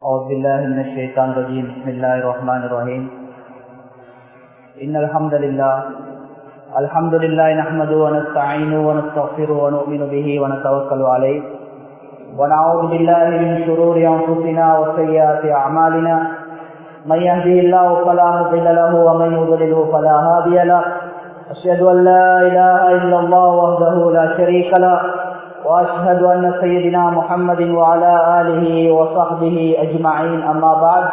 أعوذ بالله من الشيطان الرجيم بسم الله الرحمن الرحيم إن الحمد لله الحمد لله نحمده ونستعينه ونستغفره ونؤمن به ونتوكل عليه ونعوذ بالله من شرور أنفسنا وسيئات أعمالنا من يهده الله فلا مضل له ومن يضلله فلا هادي له أشهد أن لا إله إلا الله وحده لا شريك له وأشهد أن سيدنا محمد وعلى آله وصحبه أجمعين أما بعد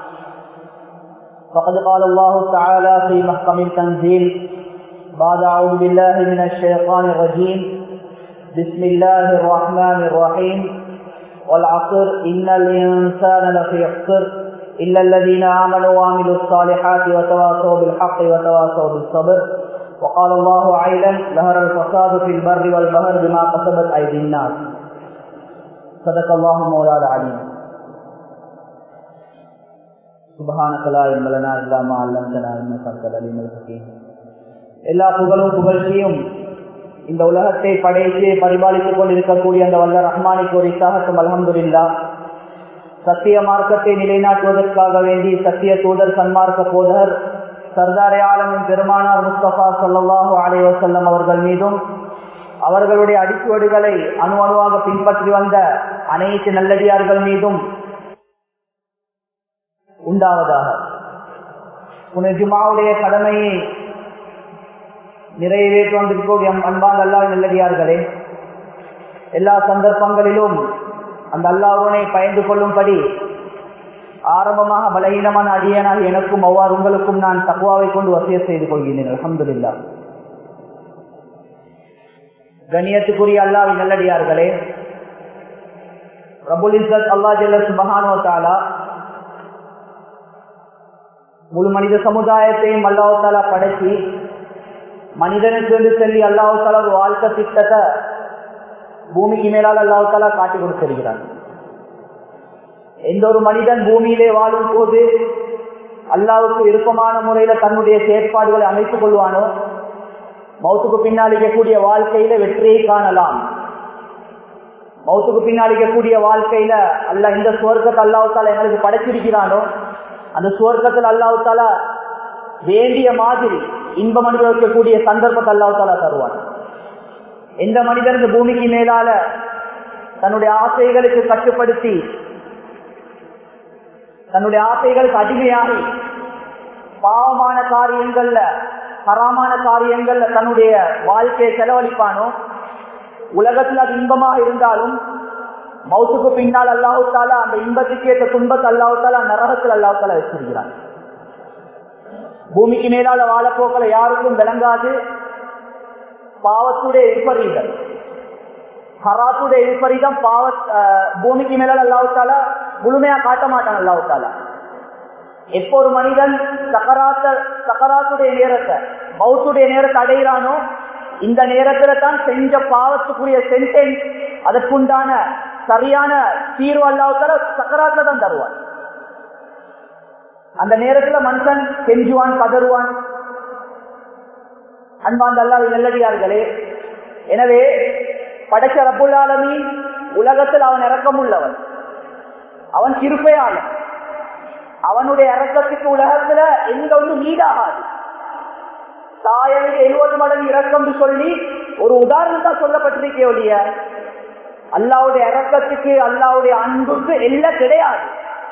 فقد قال الله تعالى في محكم التنزيل بعد أعوذ بالله من الشيطان الرجيم بسم الله الرحمن الرحيم والعصر إن الإنسان لفي خسر إلا الذين آمنوا وعملوا الصالحات وتواصوا بالحق وتواصوا بالصبر وقال الله عيلا ظهر الفساد في البر والبحر بما كسبت أيدي الناس صدق الله مولانا العليم سبحانك لا علم لنا إلا ما علمتنا إنك أنت العليم الحكيم எல்லா புகழும் புகழ்ச்சியும் இந்த உலகத்தை படைத்து பரிபாலித்துக் கொண்டிருக்கக்கூடிய அந்த வல்ல ரஹ்மானிக்கு ஒரு இசாகத்தும் அலமதுல்லா சத்திய மார்க்கத்தை நிலைநாட்டுவதற்காக வேண்டி சத்திய தூதர் சன்மார்க்க போதர் சர்தாரே ஆலமின் பெருமானார் முஸ்தபா சல்லாஹூ அலே வசல்லம் அவர்கள் மீதும் அவர்களுடைய அடிச்சுவடுகளை அணு அணுவாக பின்பற்றி வந்த அனைத்து நல்லடியார்கள் மீதும் உண்டாவதாக உன ஜுமாவுடைய கடமையை நிறைவேற்றி வந்திருக்கக்கூடிய அன்பான் அல்லாவின் நல்லடியார்களே எல்லா சந்தர்ப்பங்களிலும் அந்த அல்லாஹனை பயந்து கொள்ளும்படி ஆரம்பமாக பலகீனமான அடியனாக எனக்கும் அவ்வாறு உங்களுக்கும் நான் தக்குவாவை கொண்டு வசிய செய்து கொள்கிறேன் அலமதுல்லா கண்ணியத்துக்குரிய அல்லாவின் நல்லடியார்களே ரபுல் இசத் அல்லா ஜல்ல சுபஹானுவத்தாலா முழு மனித சமுதாயத்தையும் அல்லாஹாலா படைச்சி மனிதனுக்கு என்று சொல்லி அல்லாஹாலா ஒரு வாழ்க்கை திட்டத்தை பூமிக்கு மேலால் அல்லாஹாலா காட்டி கொடுத்திருக்கிறான் எந்த ஒரு மனிதன் பூமியிலே வாழும் போது அல்லாவுக்கு விருப்பமான முறையில தன்னுடைய செயற்பாடுகளை அமைத்துக் கொள்வானோ மௌத்துக்கு பின்னாளிக்கக்கூடிய வாழ்க்கையில வெற்றியை காணலாம் மௌத்துக்கு பின்னாளிக்கக்கூடிய வாழ்க்கையில அல்ல இந்த சுவர்க்கத்தை அல்லாவுத்தால எங்களுக்கு படைச்சிருக்கிறானோ அந்த சுவர்க்கத்தில் அல்லாவுத்தால வேண்டிய மாதிரி இன்பம் அனுபவிக்கக்கூடிய சந்தர்ப்பத்தை அல்லாவுத்தாலா தருவான் எந்த மனிதன் இந்த பூமிக்கு மேலால தன்னுடைய ஆசைகளுக்கு கட்டுப்படுத்தி தன்னுடைய ஆசைகளுக்கு அடிமையாகி பாவமான காரியங்கள்ல ஹராமான காரியங்கள்ல தன்னுடைய வாழ்க்கையை செலவழிப்பானோ உலகத்தில் அது இன்பமாக இருந்தாலும் மௌத்துக்கு பின்னால் அல்லாஹால அந்த இன்பத்துக்கு ஏற்ற துன்பத்தை அல்லாஹால நரகத்தில் அல்லாஹால வச்சிருக்கிறான் பூமிக்கு மேலால வாழப்போக்களை யாருக்கும் விளங்காது பாவத்துடைய விபரீதம் ஹராத்துடைய விபரீதம் பாவ பூமிக்கு மேலால் அல்லாவுத்தால முழுமையா காட்ட மாட்டான் அல்லாவுத்தால எப்போ ஒரு மனிதன் சக்கராத்த சக்கராத்துடைய நேரத்தை மௌத்துடைய நேரத்தை அடைகிறானோ இந்த நேரத்துல தான் செஞ்ச பாவத்துக்குரிய சென்டென்ஸ் அதற்குண்டான சரியான தீர்வு அல்லாவுத்தால சக்கராத்துல தான் தருவான் அந்த நேரத்துல மனுஷன் கெஞ்சுவான் கதறுவான் அன்பாந்த அல்லாத நெல்லடியார்களே எனவே படைச்ச ரப்புல்லாலமி உலகத்தில் அவன் இறக்கம் உள்ளவன் அவன் கிருப்பையாளன் அவனுடைய இறக்கத்துக்கு உலகத்துல எந்த ஒன்றும் ஈடாகாது தாயனுக்கு எழுபது மடங்கு இறக்கம் சொல்லி ஒரு உதாரணத்தா சொல்லப்பட்டிருக்கே ஒழிய அல்லாவுடைய இறக்கத்துக்கு அல்லாவுடைய அன்புக்கு எல்லாம் கிடையாது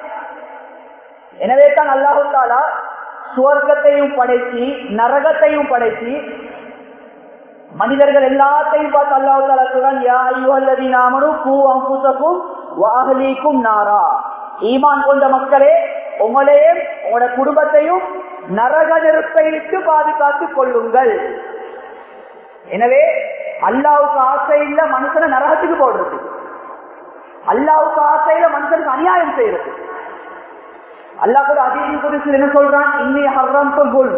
எனவே தான் அல்லாஹு தாலா சுவர்க்கத்தையும் படைச்சி நரகத்தையும் படைச்சி மனிதர்கள் எல்லாத்தையும் பார்த்து அல்லாஹாலும் நாமனும் பூ அம்புசக்கும் வாகலிக்கும் நாரா ஈமான் கொண்ட மக்களே உங்களையும் உங்களோட குடும்பத்தையும் நரக நெருப்பை விட்டு பாதுகாத்துக் கொள்ளுங்கள் எனவே அல்லாவுக்கு ஆசை இல்ல மனுஷனை நரகத்துக்கு போடுறது அல்லாவுக்கு ஆசையில மனுஷனுக்கு அநியாயம் செய்யறது அல்லா கூட அதிகம் குறித்து என்ன சொல்றான் இன்னி ஹர்ரம் சொல்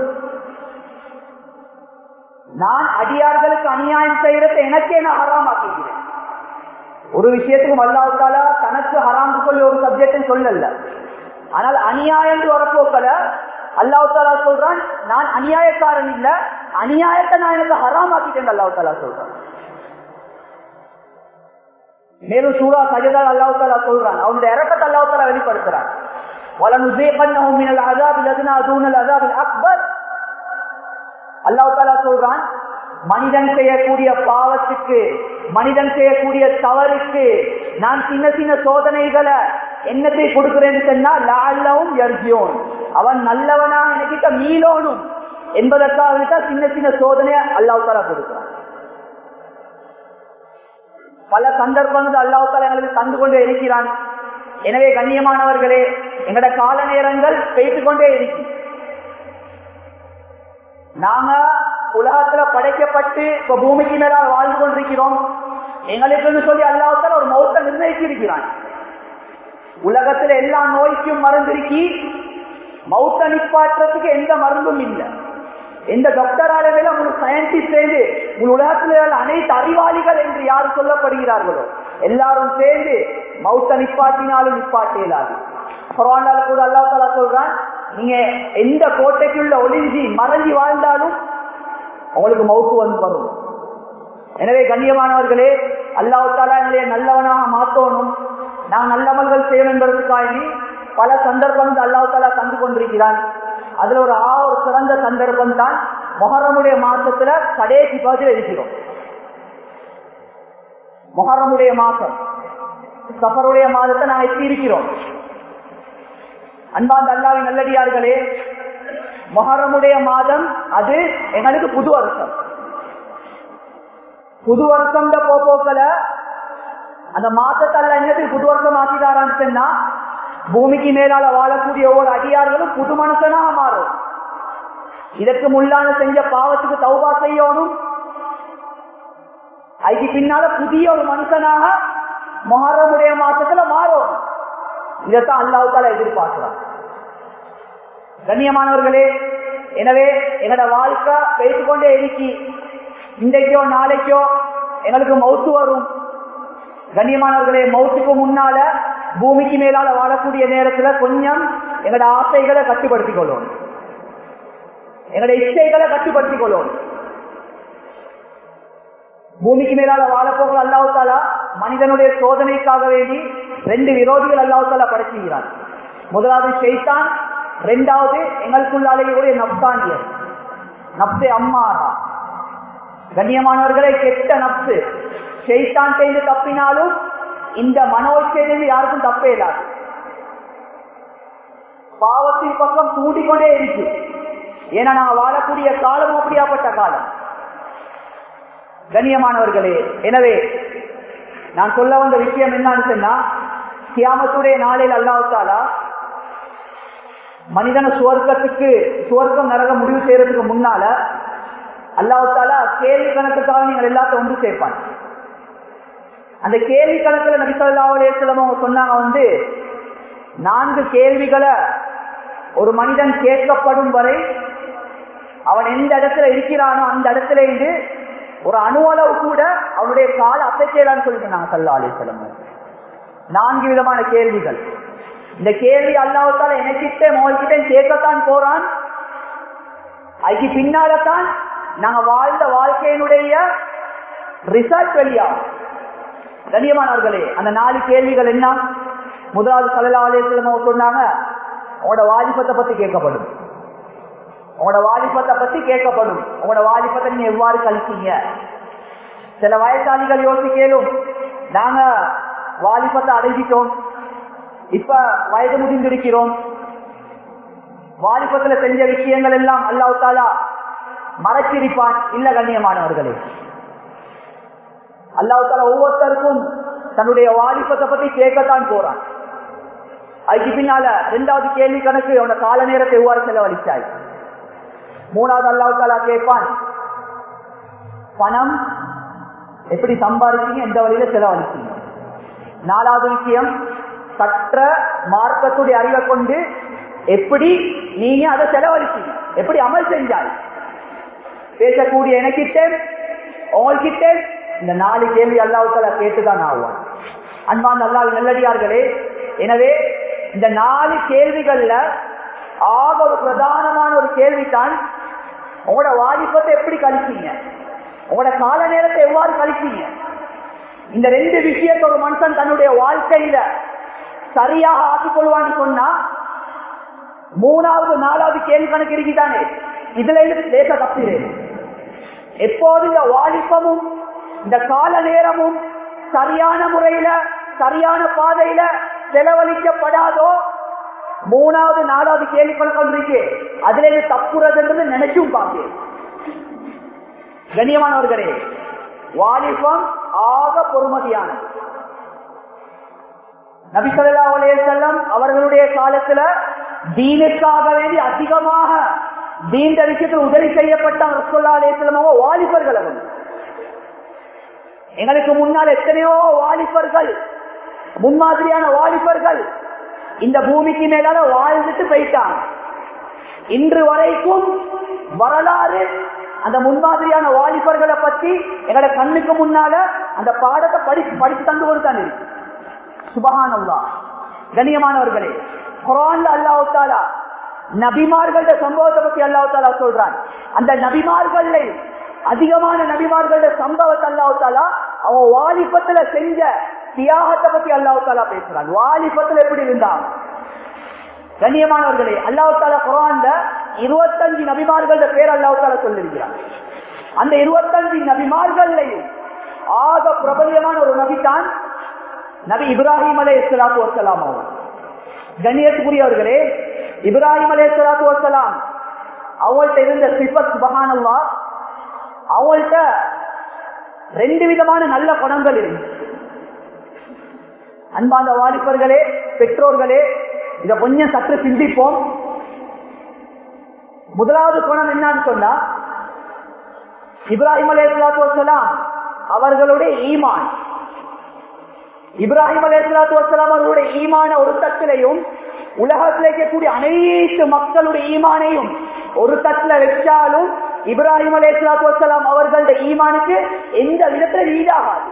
நான் அடியார்களுக்கு அநியாயம் செய்யறதை எனக்கே நான் ஹராம் ஆக்கிக்கிறேன் ஒரு விஷயத்துக்கும் அல்லாவுக்கால தனக்கு ஹராம் சொல்லி ஒரு சப்ஜெக்ட் சொல்லல ஆனால் அநியாயம் வரப்போக்கல அல்லாவுத்தாலா சொல்றான் நான் அநியாயக்காரன் இல்ல அநியாயத்தை நான் எனக்கு ஹராம் ஆக்கிட்டேன் அல்லாவுத்தாலா சொல்றான் மேலும் சூரா சஜதால் அல்லாஹாலா சொல்றான் அவனுடைய இறக்கத்தை அல்லாஹாலா வெளிப்படுத்துறான் அல்லாஹாலா சொல்றான் மனிதன் செய்யக்கூடிய பாவத்துக்கு மனிதன் செய்யக்கூடிய தவறுக்கு நான் சின்ன சின்ன சோதனைகளை என்னத்தை கொடுக்கிறேன்னு சொன்னா லால்லவும் எர்ஜியோன் அவன் நல்லவனாக எனக்கிட்ட மீளோனும் என்பதற்காக சின்ன சின்ன சோதனையை அல்லாஹாலா கொடுக்கிறான் பல சந்தர்ப்பங்கள் அல்லாஹால எங்களுக்கு தந்து கொண்டே இருக்கிறான் எனவே கண்ணியமானவர்களே எங்கட கால நேரங்கள் பெய்து கொண்டே இருக்கு நாங்க உலகத்துல படைக்கப்பட்டு இப்ப பூமிக்கு மேல வாழ்ந்து கொண்டிருக்கிறோம் எங்களுக்கு சொல்லி அல்லாஹால ஒரு மௌத்த நிர்ணயிச்சிருக்கிறான் உலகத்துல எல்லா நோய்க்கும் மருந்திருக்கி மௌத்த நிப்பாட்டுறதுக்கு எந்த மருந்தும் இல்லை எந்த டாக்டரால மேல உங்களுக்கு சயின்டிஸ்ட் சேர்ந்து உங்கள் உலகத்தில் அனைத்து அறிவாளிகள் என்று யார் சொல்லப்படுகிறார்களோ எல்லாரும் சேர்ந்து மௌத்த நிப்பாட்டினாலும் நிப்பாட்டேலாது குரானால கூட அல்லா தலா சொல்றான் நீங்க எந்த கோட்டைக்குள்ள ஒளிஞ்சி மறைஞ்சி வாழ்ந்தாலும் உங்களுக்கு மவுத்து வந்து வரும் எனவே கண்ணியமானவர்களே அல்லாஹ் தாலா எங்களை நல்லவனாக மாற்றணும் நான் நல்லவர்கள் செய்யணும் என்பதற்காக பல சந்தர்ப்பங்கள் அல்லாஹ் தாலா தந்து கொண்டிருக்கிறான் அதுல ஒரு ஆ ஒரு சிறந்த சந்தர்ப்பம் தான் மொஹரமுடைய மாசத்துல கடைசி பகுதியில் இருக்கிறோம் மொஹரமுடைய மாசம் சஃபருடைய மாதத்தை நாங்கள் எப்படி இருக்கிறோம் அன்பாந்த அல்லாவின் நல்லடியார்களே மொஹரமுடைய மாதம் அது எங்களுக்கு புது வருஷம் புது வருஷம் போக்கல அந்த மாசத்தல்ல என்னது புது வருஷம் ஆக்கிதாரான்னு சொன்னா பூமிக்கு மேலால வாழக்கூடிய ஒவ்வொரு அடியார்களும் புது மனுஷனாக மாறும் இதற்கு முன்னால செஞ்ச பாவத்துக்கு தௌபா செய்யணும் அதுக்கு பின்னால புதிய ஒரு மனுஷனாக மொஹரமுடைய மாசத்துல மாறும் இதைத்தான் அல்லாவுக்கால எதிர்பார்க்கிறான் கண்ணியமானவர்களே எனவே எங்களோட வாழ்க்கை பேசிக்கொண்டே இருக்கி இன்றைக்கோ நாளைக்கோ எங்களுக்கு மவுத்து வரும் கண்ணியமானவர்களே மவுத்துக்கு முன்னால பூமிக்கு மேலால வாழக்கூடிய நேரத்துல கொஞ்சம் எங்களோட ஆசைகளை கட்டுப்படுத்திக் கொள்ளணும் எங்களுடைய இச்சைகளை கட்டுப்படுத்திக் கொள்ளணும் பூமிக்கு மேலால வாழப்போகிற அல்லாவுத்தாலா மனிதனுடைய சோதனைக்காக வேண்டி ரெண்டு விரோதிகள் அல்லாவுத்தாலா படைச்சுகிறான் முதலாவது ஷெய்தான் ரெண்டாவது எங்களுக்குள்ளாலேயே நப்தானியர் நப்சே அம்மாரா கண்ணியமானவர்களை கெட்ட நப்சு ஷெய்தான் செய்து தப்பினாலும் இந்த மனோச்சையிலிருந்து யாருக்கும் தப்பே இல்லாது பாவத்தின் பக்கம் தூண்டிக்கொண்டே இருக்கு ஏன்னா நாங்க வாழக்கூடிய காலம் அப்படியாப்பட்ட காலம் கண்ணியமானவர்களே எனவே நான் சொல்ல வந்த விஷயம் என்னன்னு சொன்னா கியாமத்துடைய நாளில் அல்லாவுத்தாலா மனிதன சுவர்க்கத்துக்கு சுவர்க்கம் நரக முடிவு செய்யறதுக்கு முன்னால அல்லாவுத்தாலா கேள்வி கணக்குக்காக நீங்கள் எல்லாத்தையும் ஒன்று சேர்ப்பான் அந்த கேள்வி கணக்குல நபிசல்லாவுலேசலம் அவங்க சொன்னாங்க வந்து நான்கு கேள்விகளை ஒரு மனிதன் கேட்கப்படும் வரை அவன் எந்த இடத்துல இருக்கிறானோ அந்த இடத்துல இருந்து ஒரு அணுவளவு கூட அவனுடைய கால அசைக்கலான்னு சொல்லி சொன்னாங்க சல்லா அலிசலம் நான்கு விதமான கேள்விகள் இந்த கேள்வி அல்லாவத்தால எனக்கிட்ட மோகிட்ட கேட்கத்தான் போறான் அதுக்கு பின்னால்தான் நாங்க வாழ்ந்த வாழ்க்கையினுடைய ரிசல்ட் வெளியாகும் கண்ணியமானவர்களே அந்த நாலு கேள்விகள் என்ன முதலாவது சலலாலேசலம் சொன்னாங்க உங்களோட வாலிபத்தை பத்தி கேட்கப்படும் உங்களோட வாலிபத்தை பத்தி கேட்கப்படும் உங்களோட வாலிபத்தை நீங்க எவ்வாறு கழிச்சீங்க சில வயசாளிகள் யோசிக்கலும் நாங்க வாலிபத்தை அடைஞ்சிட்டோம் இப்ப வயது முடிந்திருக்கிறோம் வாலிபத்துல செஞ்ச விஷயங்கள் எல்லாம் அல்லாவுத்தாலா மறைச்சிருப்பான் இல்ல கண்ணியமானவர்களே அல்லாவுத்தால ஒவ்வொருத்தருக்கும் தன்னுடைய வாலிபத்தை பத்தி கேட்கத்தான் போறான் அதுக்கு பின்னால ரெண்டாவது கேள்வி கணக்கு அவனோட கால நேரத்தை எவ்வாறு செலவழிச்சாய் மூணாவது அல்லாவுத்தாலா கேட்பான் பணம் எப்படி சம்பாதிச்சீங்க எந்த வழியில செலவழிச்சீங்க நாலாவது விஷயம் சற்ற மார்க்கத்துடைய அறிவை கொண்டு எப்படி நீங்க அதை செலவழிச்சீங்க எப்படி அமல் செஞ்சாய் பேசக்கூடிய எனக்கிட்ட உங்கள்கிட்ட இந்த நாலு கேள்வி அல்லாவுக்கள கேட்டுதான் ஆவான் அன்பான் அல்லாஹ் நல்லடியார்களே எனவே இந்த நாலு கேள்விகள்ல ஆக ஒரு பிரதானமான ஒரு கேள்விதான் உங்களோட வாலிபத்தை எப்படி கழிச்சீங்க உங்களோட கால நேரத்தை எவ்வாறு கழிச்சீங்க இந்த ரெண்டு விஷயத்தை ஒரு மனுஷன் தன்னுடைய வாழ்க்கையில சரியாக ஆக்கிக் கொள்வான்னு சொன்னா மூணாவது நாலாவது கேள்வி கணக்கு இருக்குதானே இதுல இருந்து பேச தப்பிடு எப்போது இந்த வாலிபமும் இந்த கால நேரமும் சரியான முறையில சரியான பாதையில செலவழிக்கப்படாதோ மூணாவது நாலாவது கேள்வி கணக்கு இருக்கு அதுல இருந்து தப்புறதுன்றது நினைச்சும் பார்க்க கண்ணியமானவர்களே வாலிபம் ஆக பொறுமதியானது நபிசல்லா செல்லம் அவர்களுடைய காலத்துல தீனுக்காக வேண்டி அதிகமாக தீண்ட விஷயத்தில் உதவி செய்யப்பட்ட ரசோல்லா அலேசல்லமாக வாலிபர்கள் அவங்க எங்களுக்கு முன்னால் எத்தனையோ வாலிபர்கள் முன்மாதிரியான வாலிபர்கள் இந்த பூமிக்கு மேலால வாழ்ந்துட்டு போயிட்டாங்க இன்று வரைக்கும் வரலாறு அந்த முன்மாதிரியான வாலிபர்களை பத்தி எங்களோட கண்ணுக்கு முன்னால அந்த பாடத்தை படி படித்து தந்து கொடுத்தான் இருக்கு சுபகானல்லா கண்ணியமானவர்களே குரான்ல அல்லாஹு தாலா நபிமார்கள சம்பவத்தை பத்தி அல்லாஹு தாலா சொல்றான் அந்த நபிமார்கள அதிகமான நபிமார்கள சம்பவத்தை அல்லாஹு தாலா அவன் வாலிபத்துல செஞ்ச தியாகத்தை பத்தி அல்லாஹு தாலா பேசுறான் வாலிபத்துல எப்படி இருந்தான் கண்ணியமானவர்களே அல்லாஹு தாலா குரான்ல இருபத்தஞ்சு நபிமார்கள பேர் அல்லாஹு தாலா சொல்லிருக்கிறான் அந்த இருபத்தஞ்சு நபிமார்களையும் ஆக பிரபல்யமான ஒரு நபிதான் நபி இப்ராஹிம் அலே இஸ்லாத்து வசலாம் அவர் கண்ணியத்துக்குரியவர்களே இப்ராஹிம் அலே இஸ்லாத்து வசலாம் அவங்கள்ட்ட இருந்த சிபத் சுபகானல்லா அவங்கள்ட்ட ரெண்டு விதமான நல்ல குணங்கள் இருக்கு அன்பாந்த வாலிபர்களே பெற்றோர்களே இத கொஞ்சம் சற்று சிந்திப்போம் முதலாவது குணம் என்னன்னு சொன்னா இப்ராஹிம் அலே இஸ்லாத்து வசலாம் அவர்களுடைய ஈமான் இப்ராஹிம் அலேஸ்லாத்து வசலாம் அவர்களுடைய ஈமான ஒரு தட்டிலையும் உலகத்தில் இருக்கக்கூடிய அனைத்து மக்களுடைய ஈமானையும் ஒரு தட்டுல வச்சாலும் இப்ராஹிம் அலேஸ்லாத்து வசலாம் அவர்களுடைய ஈமானுக்கு எந்த விதத்துல ஈடாகாது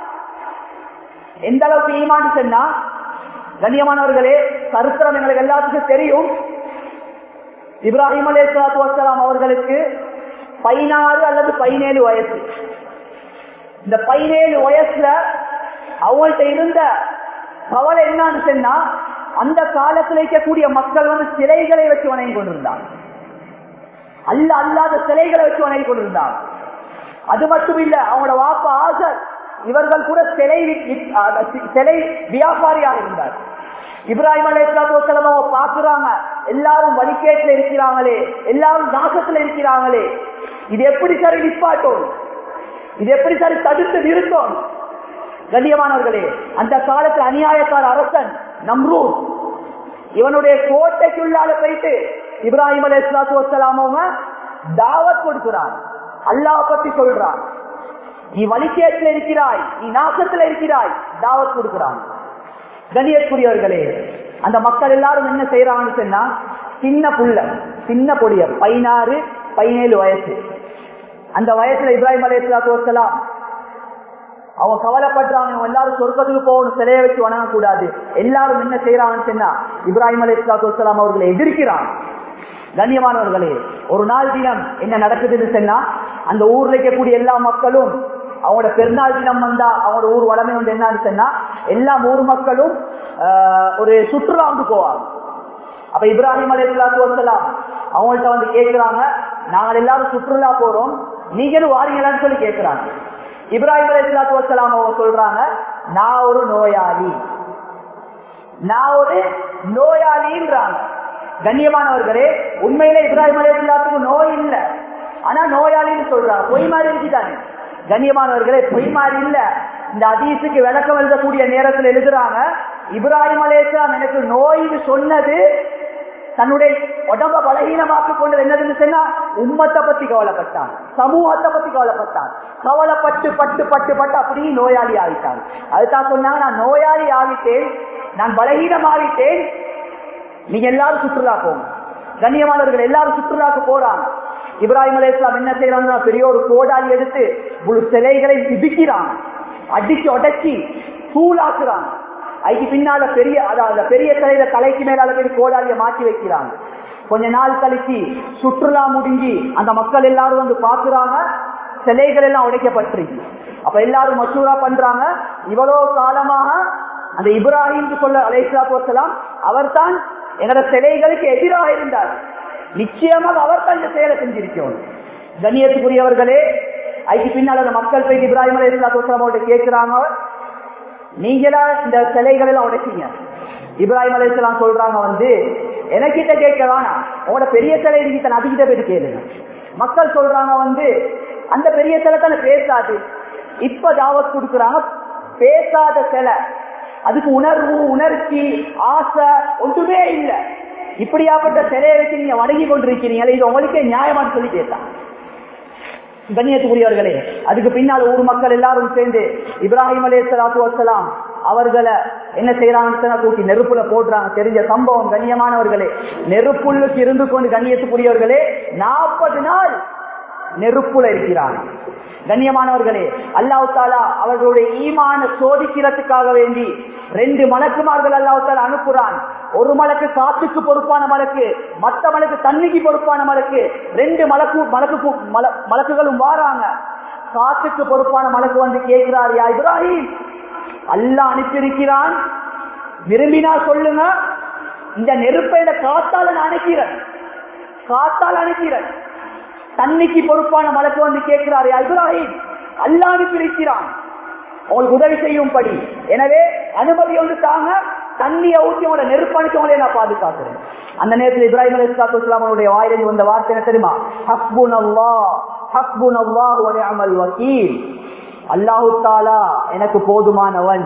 எந்த அளவுக்கு ஈமான் சொன்னா கண்ணியமானவர்களே சரித்திரம் எங்களுக்கு எல்லாத்துக்கும் தெரியும் இப்ராஹிம் அலேஸ்லாத்து வசலாம் அவர்களுக்கு பதினாறு அல்லது பதினேழு வயசு இந்த பதினேழு வயசுல அவங்கள்ட்ட இருந்த கவலை என்னன்னு சொன்னா அந்த காலத்தில் இருக்கக்கூடிய மக்கள் வந்து சிலைகளை வச்சு வணங்கி கொண்டிருந்தாங்க அல்ல அல்லாத சிலைகளை வச்சு வணங்கி கொண்டிருந்தாங்க அது மட்டும் இல்ல அவங்களோட வாப்ப ஆசர் இவர்கள் கூட சிலை சிலை வியாபாரியாக இருந்தார் இப்ராஹிம் அலையாத்தோசலமா பாக்குறாங்க எல்லாரும் வழிகேட்டுல இருக்கிறாங்களே எல்லாரும் நாசத்துல இருக்கிறாங்களே இது எப்படி சரி நிப்பாட்டும் இது எப்படி சரி தடுத்து நிறுத்தோம் கண்ணியமானவர்களே அந்த காலத்தில் அநியாயக்கார அரசன் நம்ரூர் இவனுடைய கோட்டைக்குள்ளால போயிட்டு இப்ராஹிம் அலி இஸ்லாத்து வசலாம் அவங்க தாவத் கொடுக்கிறான் அல்லாஹ் பத்தி சொல்றான் நீ வலிக்கேட்டில் இருக்கிறாய் நீ நாசத்துல இருக்கிறாய் தாவத் கொடுக்கிறான் கண்ணியக்குரியவர்களே அந்த மக்கள் எல்லாரும் என்ன செய்யறாங்கன்னு சொன்னா சின்ன புள்ள சின்ன பொடிய பதினாறு பதினேழு வயசு அந்த வயசுல இப்ராஹிம் அலி இஸ்லாத்து வசலாம் அவங்க கவலைப்படுறாங்க எல்லாரும் சொர்க்கத்துக்கு போகணும் சிலையை வச்சு வணங்க கூடாது எல்லாரும் என்ன செய்யறாங்கன்னு சொன்னா இப்ராஹிம் அலி இஸ்லாத்து அவர்களை எதிர்க்கிறான் கண்ணியமானவர்களே ஒரு நாள் தினம் என்ன நடக்குதுன்னு சொன்னா அந்த ஊர்ல இருக்கக்கூடிய எல்லா மக்களும் அவங்களோட பெருநாள் தினம் வந்தா அவங்களோட ஊர் வளமை வந்து என்னன்னு சொன்னா எல்லா ஊர் மக்களும் ஒரு சுற்றுலாவுக்கு போவாங்க அப்ப இப்ராஹிம் அலி இஸ்லாத்து வசலாம் அவங்கள்ட்ட வந்து கேட்கிறாங்க நாங்கள் எல்லாரும் சுற்றுலா போறோம் நீங்களும் வாரீங்களான்னு சொல்லி கேட்கிறாங்க இப்ராஹிம் அலி இஸ்லாத்து வசலாம் அவங்க சொல்றாங்க நான் ஒரு நோயாளி நான் ஒரு நோயாளின்றாங்க கண்ணியமானவர்களே உண்மையில இப்ராஹிம் அலி இஸ்லாத்துக்கு நோய் இல்லை ஆனா நோயாளின்னு சொல்றாங்க பொய் மாதிரி இருக்குதானே கண்ணியமானவர்களே பொய் மாதிரி இல்ல இந்த அதீசுக்கு விளக்கம் எழுதக்கூடிய நேரத்தில் எழுதுறாங்க இப்ராஹிம் அலி இஸ்லாம் எனக்கு நோய்னு சொன்னது தன்னுடைய உடம்ப பலகீனமாக்கி கொண்டது என்னதுன்னு சொன்னா உம்மத்தை பத்தி கவலைப்பட்டான் சமூகத்தை பத்தி கவலைப்பட்டான் கவலைப்பட்டு பட்டு பட்டு பட்டு அப்படியே நோயாளி ஆகிட்டான் அதுதான் சொன்னாங்க நான் நோயாளி ஆகிட்டேன் நான் பலகீனம் ஆகிட்டேன் நீங்க எல்லாரும் சுற்றுலா போங்க கண்ணியமானவர்கள் எல்லாரும் சுற்றுலாக்கு போறாங்க இப்ராஹிம் அலி இஸ்லாம் என்ன செய்யறாங்க பெரிய ஒரு கோடாலி எடுத்து முழு சிலைகளை இடிக்கிறாங்க அடிச்சு உடச்சி தூளாக்குறாங்க அதுக்கு பின்னால பெரிய அதாவது பெரிய சிலையில தலைக்கு மேல அளவு கோடாலியை மாற்றி வைக்கிறாங்க கொஞ்ச நாள் கழிச்சு சுற்றுலா முடிஞ்சு அந்த மக்கள் எல்லாரும் வந்து பாக்குறாங்க சிலைகள் எல்லாம் உடைக்கப்பட்டிருக்கு அப்ப எல்லாரும் மசூரா பண்றாங்க இவ்வளவு காலமாக அந்த இப்ராஹிம் சொல்ல அலைஹிஸ்ஸலாத்து வஸலாம் அவர்தான் எங்களோட சிலைகளுக்கு எதிராக இருந்தார் நிச்சயமாக அவர் தான் இந்த செயலை செஞ்சிருக்கோம் கண்ணியத்துக்குரியவர்களே அதுக்கு பின்னால் அந்த மக்கள் போய் இப்ராஹிம் அலைஹிஸ்ஸலாத்து வஸலாம் அவர்கிட்ட கேட்கிறாங்க நீங்களா இந்த சிலைகள் எல்லாம் உடைச்சீங்க இப்ராஹிம் அலைஹிஸ்ஸலாம் சொல்றாங்க வந்து எனக்கிட்ட கேட்க வேணாம் உங்களோட பெரிய சிலை இருக்கிட்ட அதுகிட்ட போயிட்டு கேளுங்க மக்கள் சொல்றாங்க வந்து அந்த பெரிய சிலை தானே பேசாது இப்ப தாவத் கொடுக்குறாங்க பேசாத சிலை அதுக்கு உணர்வு உணர்ச்சி ஆசை ஒன்றுமே இல்லை இப்படியாப்பட்ட சிலையை வச்சு நீங்க வணங்கி கொண்டிருக்கிறீங்களே இது உங்களுக்கே நியாயமான்னு சொல்லி கேட்டான் கண்ணியத்துக்குரியவர்களே அதுக்கு பின்னால் ஊர் மக்கள் எல்லாரும் சேர்ந்து இப்ராஹிம் அலே சலாத்து வசலாம் அவர்களை என்ன செய்யறாங்க தூக்கி நெருப்புல போடுறாங்க தெரிஞ்ச சம்பவம் கண்ணியமானவர்களே நெருப்புள்ளுக்கு இருந்து கொண்டு கண்ணியத்துக்குரியவர்களே நாற்பது நாள் நெருப்புல இருக்கிறாங்க கண்ணியமானவர்களே அல்லாஹு தாலா அவர்களுடைய ஈமான சோதிக்கிறதுக்காக வேண்டி ரெண்டு மலக்குமார்கள் அல்லாஹு தாலா அனுப்புறான் ஒரு மலக்கு காத்துக்கு பொறுப்பான மலக்கு மத்த மலக்கு தண்ணிக்கு பொறுப்பான மலக்கு ரெண்டு மலக்கு மலக்கு மல- மலக்குகளும் வாராங்க காத்துக்கு பொறுப்பான மலக்கு வந்து கேட்கிறார் யா இப்ராஹிம் அல்லாஹ் அனுப்பியிருக்கிறான் விரும்பினா சொல்லுங்க இந்த நெருப்பை இந்த காத்தால நான் அணைக்கிறேன் காத்தால் அணைக்கிறேன் தண்ணிக்கு பொறுப்பான மலக்கு வந்து கேட்கிறார் யா இப்ராஹிம் அல்லாஹ் அனுப்பியிருக்கிறான் உங்களுக்கு உதவி செய்யும்படி எனவே அனுமதி ஒன்று தாங்க தண்ணியை ஊற்றி உங்களோட நெருப்பணிக்கு உங்களை நான் பாதுகாக்கிறேன் அந்த நேரத்தில் இப்ராஹிம் அலி இஸ்லாத்து இஸ்லாமனுடைய வாயிலில் வந்த வார்த்தை என்ன தெரியுமா ஹஸ்புன் அல்லா ஹஸ்புன் அல்லாஹ் அமல் வக்கீல் அல்லாஹு தாலா எனக்கு போதுமானவன்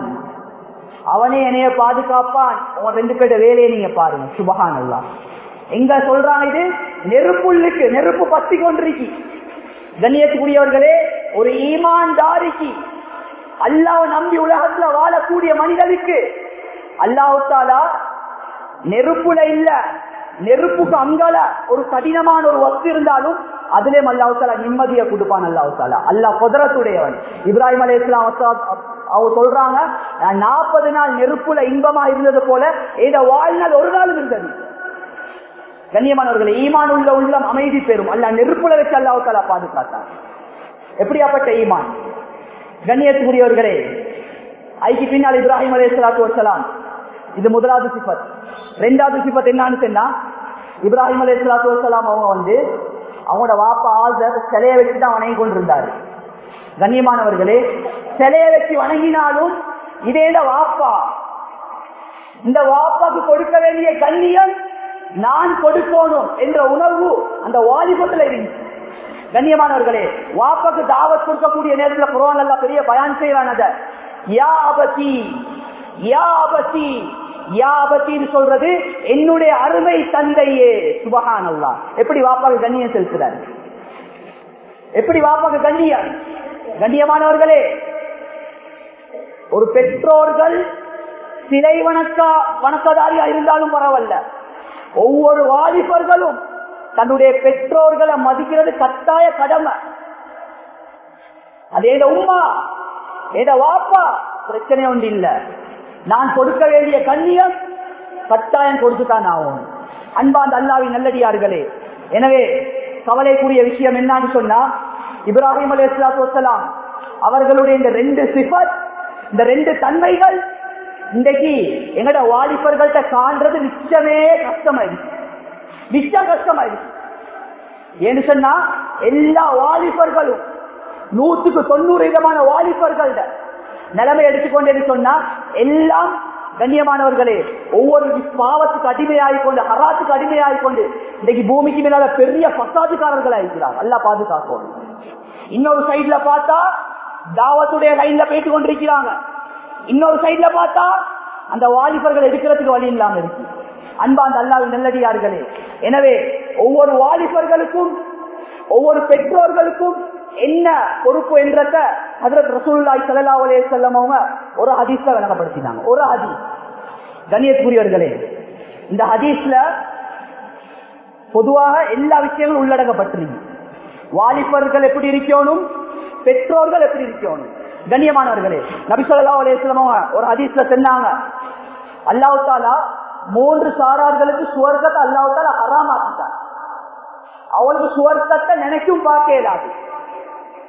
அவனே என்னைய பாதுகாப்பான் உங்க ரெண்டு பேருடைய வேலையை நீங்க பாருங்க சுபஹான் அல்லா எங்க சொல்றாங்க இது நெருப்புள்ளுக்கு நெருப்பு பத்தி கொண்டிருக்கி கண்ணியத்துக்குரியவர்களே ஒரு ஈமான்தாரிக்கு அல்லாஹ் நம்பி உலகத்துல வாழக்கூடிய மனிதனுக்கு அல்லாஹு தாலா நெருப்புல இல்ல நெருப்புக்கு அங்கால ஒரு கடினமான ஒரு வஸ்து இருந்தாலும் அதிலே அல்லாஹு தாலா நிம்மதியை கொடுப்பான் அல்லாஹு தாலா அல்லாஹ் குதிரத்துடையவன் இப்ராஹிம் அலி இஸ்லாம் அவங்க சொல்றாங்க நான் நாற்பது நாள் நெருப்புல இன்பமா இருந்தது போல இந்த வாழ்நாள் ஒரு நாளும் இருந்தது கண்ணியமானவர்களை ஈமான் உள்ள உள்ளம் அமைதி பெறும் அல்ல நெருப்புல வச்சு அல்லாஹு தாலா பாதுகாத்தான் எப்படியாப்பட்ட ஈமான் கண்ணியத்துக்குரியவர்களே ஐக்கு பின்னால் இப்ராஹிம் அலி சலாத்து வசலாம் இது முதலாவது சிபத் ரெண்டாவது சிபத் என்னன்னு சொன்னா இப்ராஹிம் அலி சலாத்து வசலாம் அவங்க வந்து அவங்களோட வாப்பா ஆசர் சிலையை வச்சு தான் வணங்கி கொண்டிருந்தாரு கண்ணியமானவர்களே சிலையை வச்சு வணங்கினாலும் இதே வாப்பா இந்த வாப்பாக்கு கொடுக்க வேண்டிய கண்ணியம் நான் கொடுக்கணும் என்ற உணர்வு அந்த வாலிபத்துல இருந்துச்சு கண்ணியமானவர்களே வாப்பாக்கு தாவத் கொடுக்கக்கூடிய நேரத்தில் குரான் எல்லாம் பெரிய பயான் செய்யறானத யா அபதி யா அபதி யா அபத்தின்னு சொல்றது என்னுடைய அருமை தந்தையே சுபகான் அல்லா எப்படி வாப்பாக்கு கண்ணியம் செலுத்துறாரு எப்படி வாப்பாக்கு கண்ணியம் கண்ணியமானவர்களே ஒரு பெற்றோர்கள் சிலை வணக்கா வணக்கதாரியா இருந்தாலும் பரவாயில்ல ஒவ்வொரு வாலிபர்களும் தன்னுடைய பெற்றோர்களை மதிக்கிறது கட்டாய கடமை அது ஏத உமா ஏத வாப்பா பிரச்சனை ஒன்று இல்ல நான் கொடுக்க வேண்டிய கண்ணியம் கட்டாயம் கொடுத்துதான் ஆகும் அன்பாந்த அல்லாவின் நல்லடியார்களே எனவே கவலைக்குரிய விஷயம் என்னன்னு சொன்னா இப்ராஹிம் அலி இஸ்லாத்து வசலாம் அவர்களுடைய இந்த ரெண்டு சிபத் இந்த ரெண்டு தன்மைகள் இன்றைக்கு எங்கட வாலிபர்கள்ட்ட காண்றது நிச்சயமே கஷ்டமாயிடுச்சு நிச்சயம் கஷ்டமாயிடுச்சு ஏன்னு சொன்னா எல்லா வாலிபர்களும் நூத்துக்கு தொண்ணூறு விதமான வாலிபர்கள் நிலைமை எடுத்துக்கொண்டேன்னு சொன்னா எல்லாம் கண்ணியமானவர்களே ஒவ்வொரு பாவத்துக்கு அடிமையாகி கொண்டு ஹராத்துக்கு அடிமையாகி கொண்டு இன்னைக்கு பூமிக்கு மேலால பெரிய பசாதுக்காரர்களா இருக்கிறார் நல்லா பாதுகாக்கும் இன்னொரு சைட்ல பார்த்தா தாவத்துடைய லைன்ல போயிட்டு கொண்டிருக்கிறாங்க இன்னொரு சைட்ல பார்த்தா அந்த வாலிபர்கள் எடுக்கிறதுக்கு வழி இல்லாம இருக்கு அன்பாந்த அல்லாவின் நல்லடியார்களே எனவே ஒவ்வொரு வாலிபர்களுக்கும் ஒவ்வொரு பெற்றோர்களுக்கும் என்ன பொறுப்பு என்றத ஹதரத் ரசூல்லாய் சல்லா அலே செல்லம் அவங்க ஒரு ஹதீஸ்ல விளங்கப்படுத்தினாங்க ஒரு ஹதீஸ் கண்ணியத்துக்குரியவர்களே இந்த ஹதீஸ்ல பொதுவாக எல்லா விஷயங்களும் உள்ளடங்கப்பட்டிருக்கு வாலிபர்கள் எப்படி இருக்கணும் பெற்றோர்கள் எப்படி இருக்கணும் கண்ணியமானவர்களே நபிசல்லா அலேஸ்லம் ஒரு ஹதீஸ்ல சொன்னாங்க அல்லாஹு தாலா மூன்று சாரார்களுக்கு சுவர்க்கத்தை அல்லாஹு தாலா ஹராமாக்கிட்டார் அவளுக்கு சுவர்க்கத்தை நினைக்கும் பார்க்க இயலாது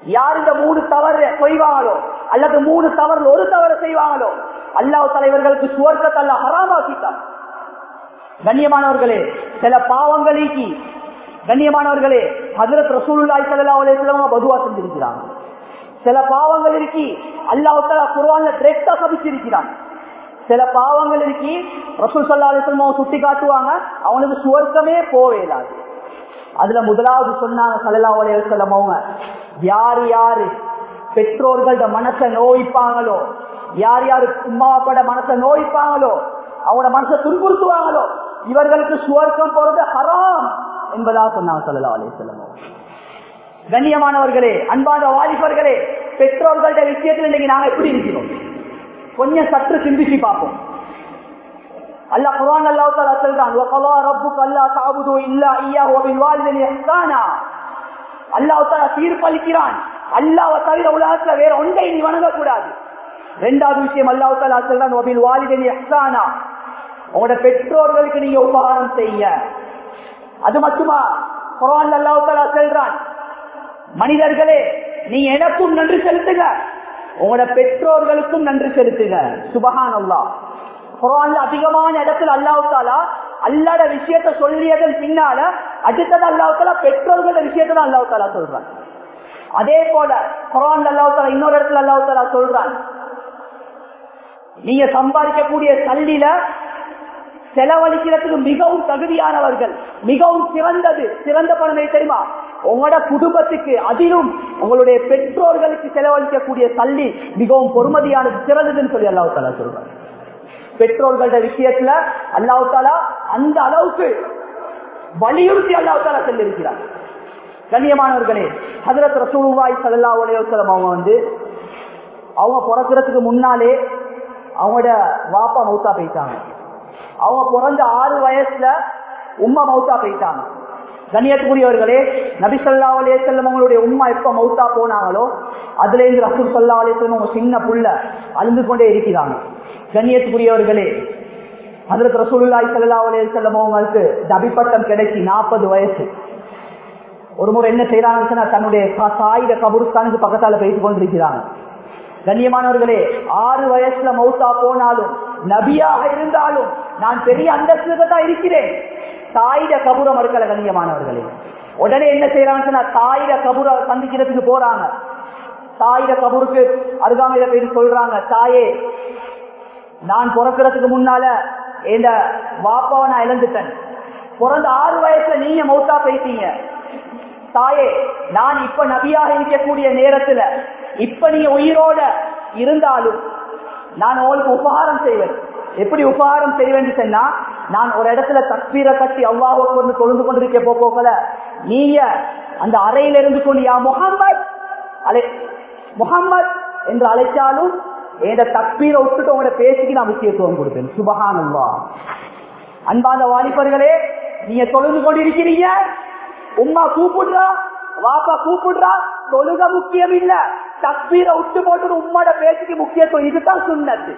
யார் இந்த மூணு தவறு செய்வாங்களோ அல்லது மூணு தவறு ஒரு தவறு செய்வாங்களோ அல்லாஹ் தலைவர்களுக்கு சுவர்க்கத்தை அல்ல ஹராமாக்கிட்டான் கண்ணியமானவர்களே சில பாவங்களுக்கு கண்ணியமானவர்களே ஹசரத் ரசூலுல்லாஹி ஸல்லல்லாஹு அலைஹி வஸல்லம் பதுவா செஞ்சிருக்கிறாங்க சில பாவங்கள் இருக்கி அல்லாஹ் தஆலா குர்ஆன்ல டைரக்டா கபிச்சிருக்கிறான் சில பாவங்கள் இருக்கி ரசூல் ஸல்லல்லாஹு அலைஹி வஸல்லம் சுட்டி காட்டுவாங்க அவனுக்கு சுவர்க்கமே போவேலாது அதுல முதலாவது சொன்னாங்க ஸல்லல்லாஹு அலைஹி வஸல்லம் அவங்க யார் யாரு பெற்றோர்களோட மனசை நோய்ப்பாங்களோ யார் யாரு உமாப்பட மனசை நோய்ப்பாங்களோ அவங்களோட மனசை துன்புறுத்துவாங்களோ இவர்களுக்கு சுவர்க்கம் போறது ஹராம் என்பதா சொன்னாங்க ஸல்லல்லாஹு அலைஹி வஸல்லம் கண்ணியமானவர்களே அன்பான வாலிபர்களே பெற்றோர்கள்ட்ட விஷயத்தில் இன்னைக்கு நாங்க எப்படி இருக்கிறோம் கொஞ்சம் சற்று சிந்திச்சு பார்ப்போம் அல்லாஹ் குர்ஆன் அல்லாஹ் தஆலா சொல்றான் வகலா ரப்புக அல்லா தஅபுது இல்லா இய்யாஹு வபில் வாலிதைனி இஹ்சானா அல்லாஹ் தஆலா தீர்ப்பளிக்கிறான் அல்லாஹ்வை தவிர உலகத்துல வேற ஒன்றை நீ வணங்க கூடாது இரண்டாவது விஷயம் அல்லாஹ் தஆலா சொல்றான் வபில் வாலிதைனி இஹ்சானா உங்களோட பெற்றோர்களுக்கு நீங்க உபகாரம் செய்ய அது மட்டுமா குர்ஆன் அல்லாஹ் தஆலா சொல்றான் மனிதர்களே நீ எனக்கும் நன்றி செலுத்துங்க உங்களோட பெற்றோர்களுக்கும் நன்றி செலுத்துங்க சுபஹான் அல்லா குரான்ல அதிகமான இடத்துல அல்லாவுத்தாலா அல்லாட விஷயத்த சொல்லியதன் பின்னால அடுத்தது அல்லாவுத்தாலா பெற்றோர்களோட விஷயத்த தான் அல்லாவுத்தாலா சொல்றான் அதே போல குரான் அல்லாவுத்தாலா இன்னொரு இடத்துல அல்லாவுத்தாலா சொல்றான் நீங்க சம்பாதிக்கக்கூடிய சல்லில செலவழிக்கிறதுக்கு மிகவும் தகுதியானவர்கள் மிகவும் சிறந்தது சிறந்த பணமே தெரியுமா உங்களோட குடும்பத்துக்கு அதிலும் உங்களுடைய பெற்றோர்களுக்கு செலவழிக்கக்கூடிய தள்ளி மிகவும் பொறுமதியானது சிறந்ததுன்னு சொல்லி அல்லாஹு தாலா சொல்றாங்க பெற்றோர்களோட விஷயத்துல அல்லாஹு தாலா அந்த அளவுக்கு வலியுறுத்தி அல்லாஹு தாலா சொல்லியிருக்கிறார் கண்ணியமானவர்களே ஹதரத் ரசூலுல்லாய் சல்லா உலகம் அவங்க வந்து அவங்க பிறக்கிறதுக்கு முன்னாலே அவங்களோட வாப்பா மௌத்தா போயிட்டாங்க அவங்க பிறந்த ஆறு வயசுல உம்மா மௌத்தா போயிட்டாங்க கண்ணியத்துக்குரியவர்களே நபிசல்லா அலே செல்லம் அவங்களுடைய உம்மா எப்ப மௌத்தா போனாங்களோ அதுல இருந்து ரசூல் சல்லா அலே செல்லம் அவங்க சின்ன புள்ள அழுந்து கொண்டே இருக்கிறாங்க கண்ணியத்துக்குரியவர்களே அதற்கு ரசூல்லாய் சல்லா அலே செல்லம் அவங்களுக்கு தபிப்பட்டம் கிடைச்சி நாற்பது வயசு ஒரு முறை என்ன செய்யறாங்கன்னு சொன்னா தன்னுடைய சாயுத கபுருஸ்தானுக்கு பக்கத்தால பேசிக் கொண்டிருக்கிறாங்க கண்ணியமானவர்களே ஆறு வயசுல மௌத்தா போனாலும் நபியாக இருந்தாலும் நான் பெரிய அந்தஸ்துல தான் இருக்கிறேன் தாயிட கபுரம் மறுக்கல கண்ணியமானவர்களே உடனே என்ன செய்யறாங்கன்னா தாயிட கபுர சந்திக்கிறதுக்கு போறாங்க தாயிட கபூருக்கு அருகாமையில போய் சொல்றாங்க தாயே நான் பிறக்கிறதுக்கு முன்னால இந்த வாப்பாவை நான் இழந்துட்டேன் பிறந்த ஆறு வயசுல நீங்க மௌத்தா போயிட்டீங்க தாயே நான் இப்ப நபியாக இருக்கக்கூடிய நேரத்துல இப்ப நீங்க உயிரோட இருந்தாலும் நான் உங்களுக்கு உபகாரம் செய்வேன் எப்படி உபகாரம் செய்வேன் சொன்னா நான் ஒரு இடத்துல தக்பீரை கட்டி அவ்வாஹோ கொண்டு தொழுந்து கொண்டிருக்க போக்கல நீங்க அந்த அறையில இருந்து கொண்டு யா முகம்மது அலை முகம்மது என்று அழைச்சாலும் எந்த தக்பீரை விட்டுட்டு உங்களோட பேசிக்கு நான் முக்கியத்துவம் கொடுப்பேன் சுபகானல்லா அன்பான வாலிபர்களே நீங்க தொழுந்து கொண்டிருக்கிறீங்க உமா கூப்பிடுறா வாப்பா கூப்பிடுறா தொழுக முக்கியம் இல்ல தக்பீரை விட்டு போட்டு உம்மோட பேச்சுக்கு முக்கியத்துவம் இதுதான் சுண்ணத்து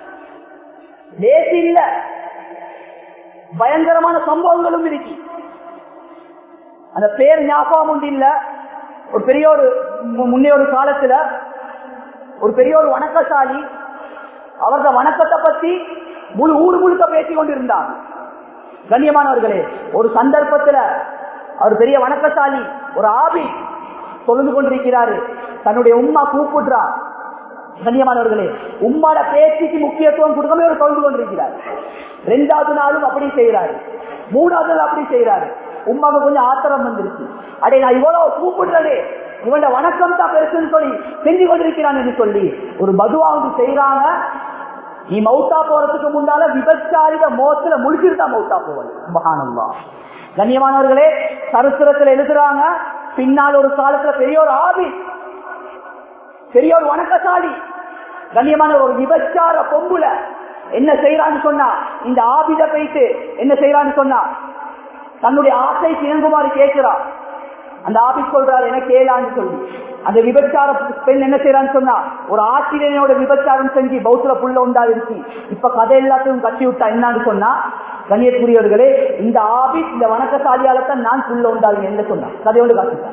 லேசி இல்ல பயங்கரமான சம்பவங்களும் இருக்கு அந்த பேர் ஞாபகம் உண்டு இல்ல ஒரு பெரிய ஒரு முன்னே ஒரு காலத்துல ஒரு பெரிய ஒரு வணக்கசாலி அவரது வணக்கத்தை பத்தி முழு ஊர் முழுக்க பேசிக் கொண்டிருந்தாங்க கண்ணியமானவர்களே ஒரு சந்தர்ப்பத்துல அவர் பெரிய வணக்கசாலி ஒரு ஆபி தொழுந்து கொண்டிருக்கிறாரு தன்னுடைய உம்மா கூப்பிடுறா கண்ணியமானவர்களே உம்மாட பேச்சுக்கு முக்கியத்துவம் கொடுக்காம அவர் தொழுந்து கொண்டிருக்கிறார் ரெண்டாவது நாளும் அப்படி செய்யறாரு மூணாவது நாள் அப்படி செய்யறாரு உமாவுக்கு கொஞ்சம் ஆத்திரம் வந்துருச்சு அடே நான் இவ்வளவு கூப்பிடுறதே இவன் வணக்கம் தான் பெருசுன்னு சொல்லி செஞ்சு கொண்டிருக்கிறான் என்று சொல்லி ஒரு மதுவா வந்து செய்யறாங்க நீ மௌத்தா போறதுக்கு முன்னால விபச்சாரித மோத்துல முடிச்சுட்டு தான் மௌத்தா போவது மகானம்மா கண்ணியமானவர்களே சரித்திரத்தில் எழுதுறாங்க பின்னால் ஒரு காலத்துல பெரிய ஒரு ஆவி பெரிய ஒரு வணக்கசாலி கண்ணியமான ஒரு விபச்சார பொம்புல என்ன செய்யறான்னு சொன்னா இந்த ஆபித போயிட்டு என்ன செய்யறான்னு சொன்னா தன்னுடைய ஆசை இயங்குமாறு கேட்கிறா அந்த ஆபீஸ் சொல்றாரு என்ன கேளான்னு சொல்லி அந்த விபச்சார பெண் என்ன செய்யறான்னு சொன்னா ஒரு ஆசிரியனோட விபச்சாரம் செஞ்சு பௌத்தல புள்ள உண்டா இருக்கு இப்ப கதை எல்லாத்தையும் கட்டி விட்டா என்னன்னு சொன்னா கண்ணியத்துக்குரியவர்களே இந்த ஆபீஸ் இந்த வணக்கசாலியாலத்தான் நான் புள்ள உண்டாங்க என்ன சொன்னா கதையோடு காட்டிட்டான்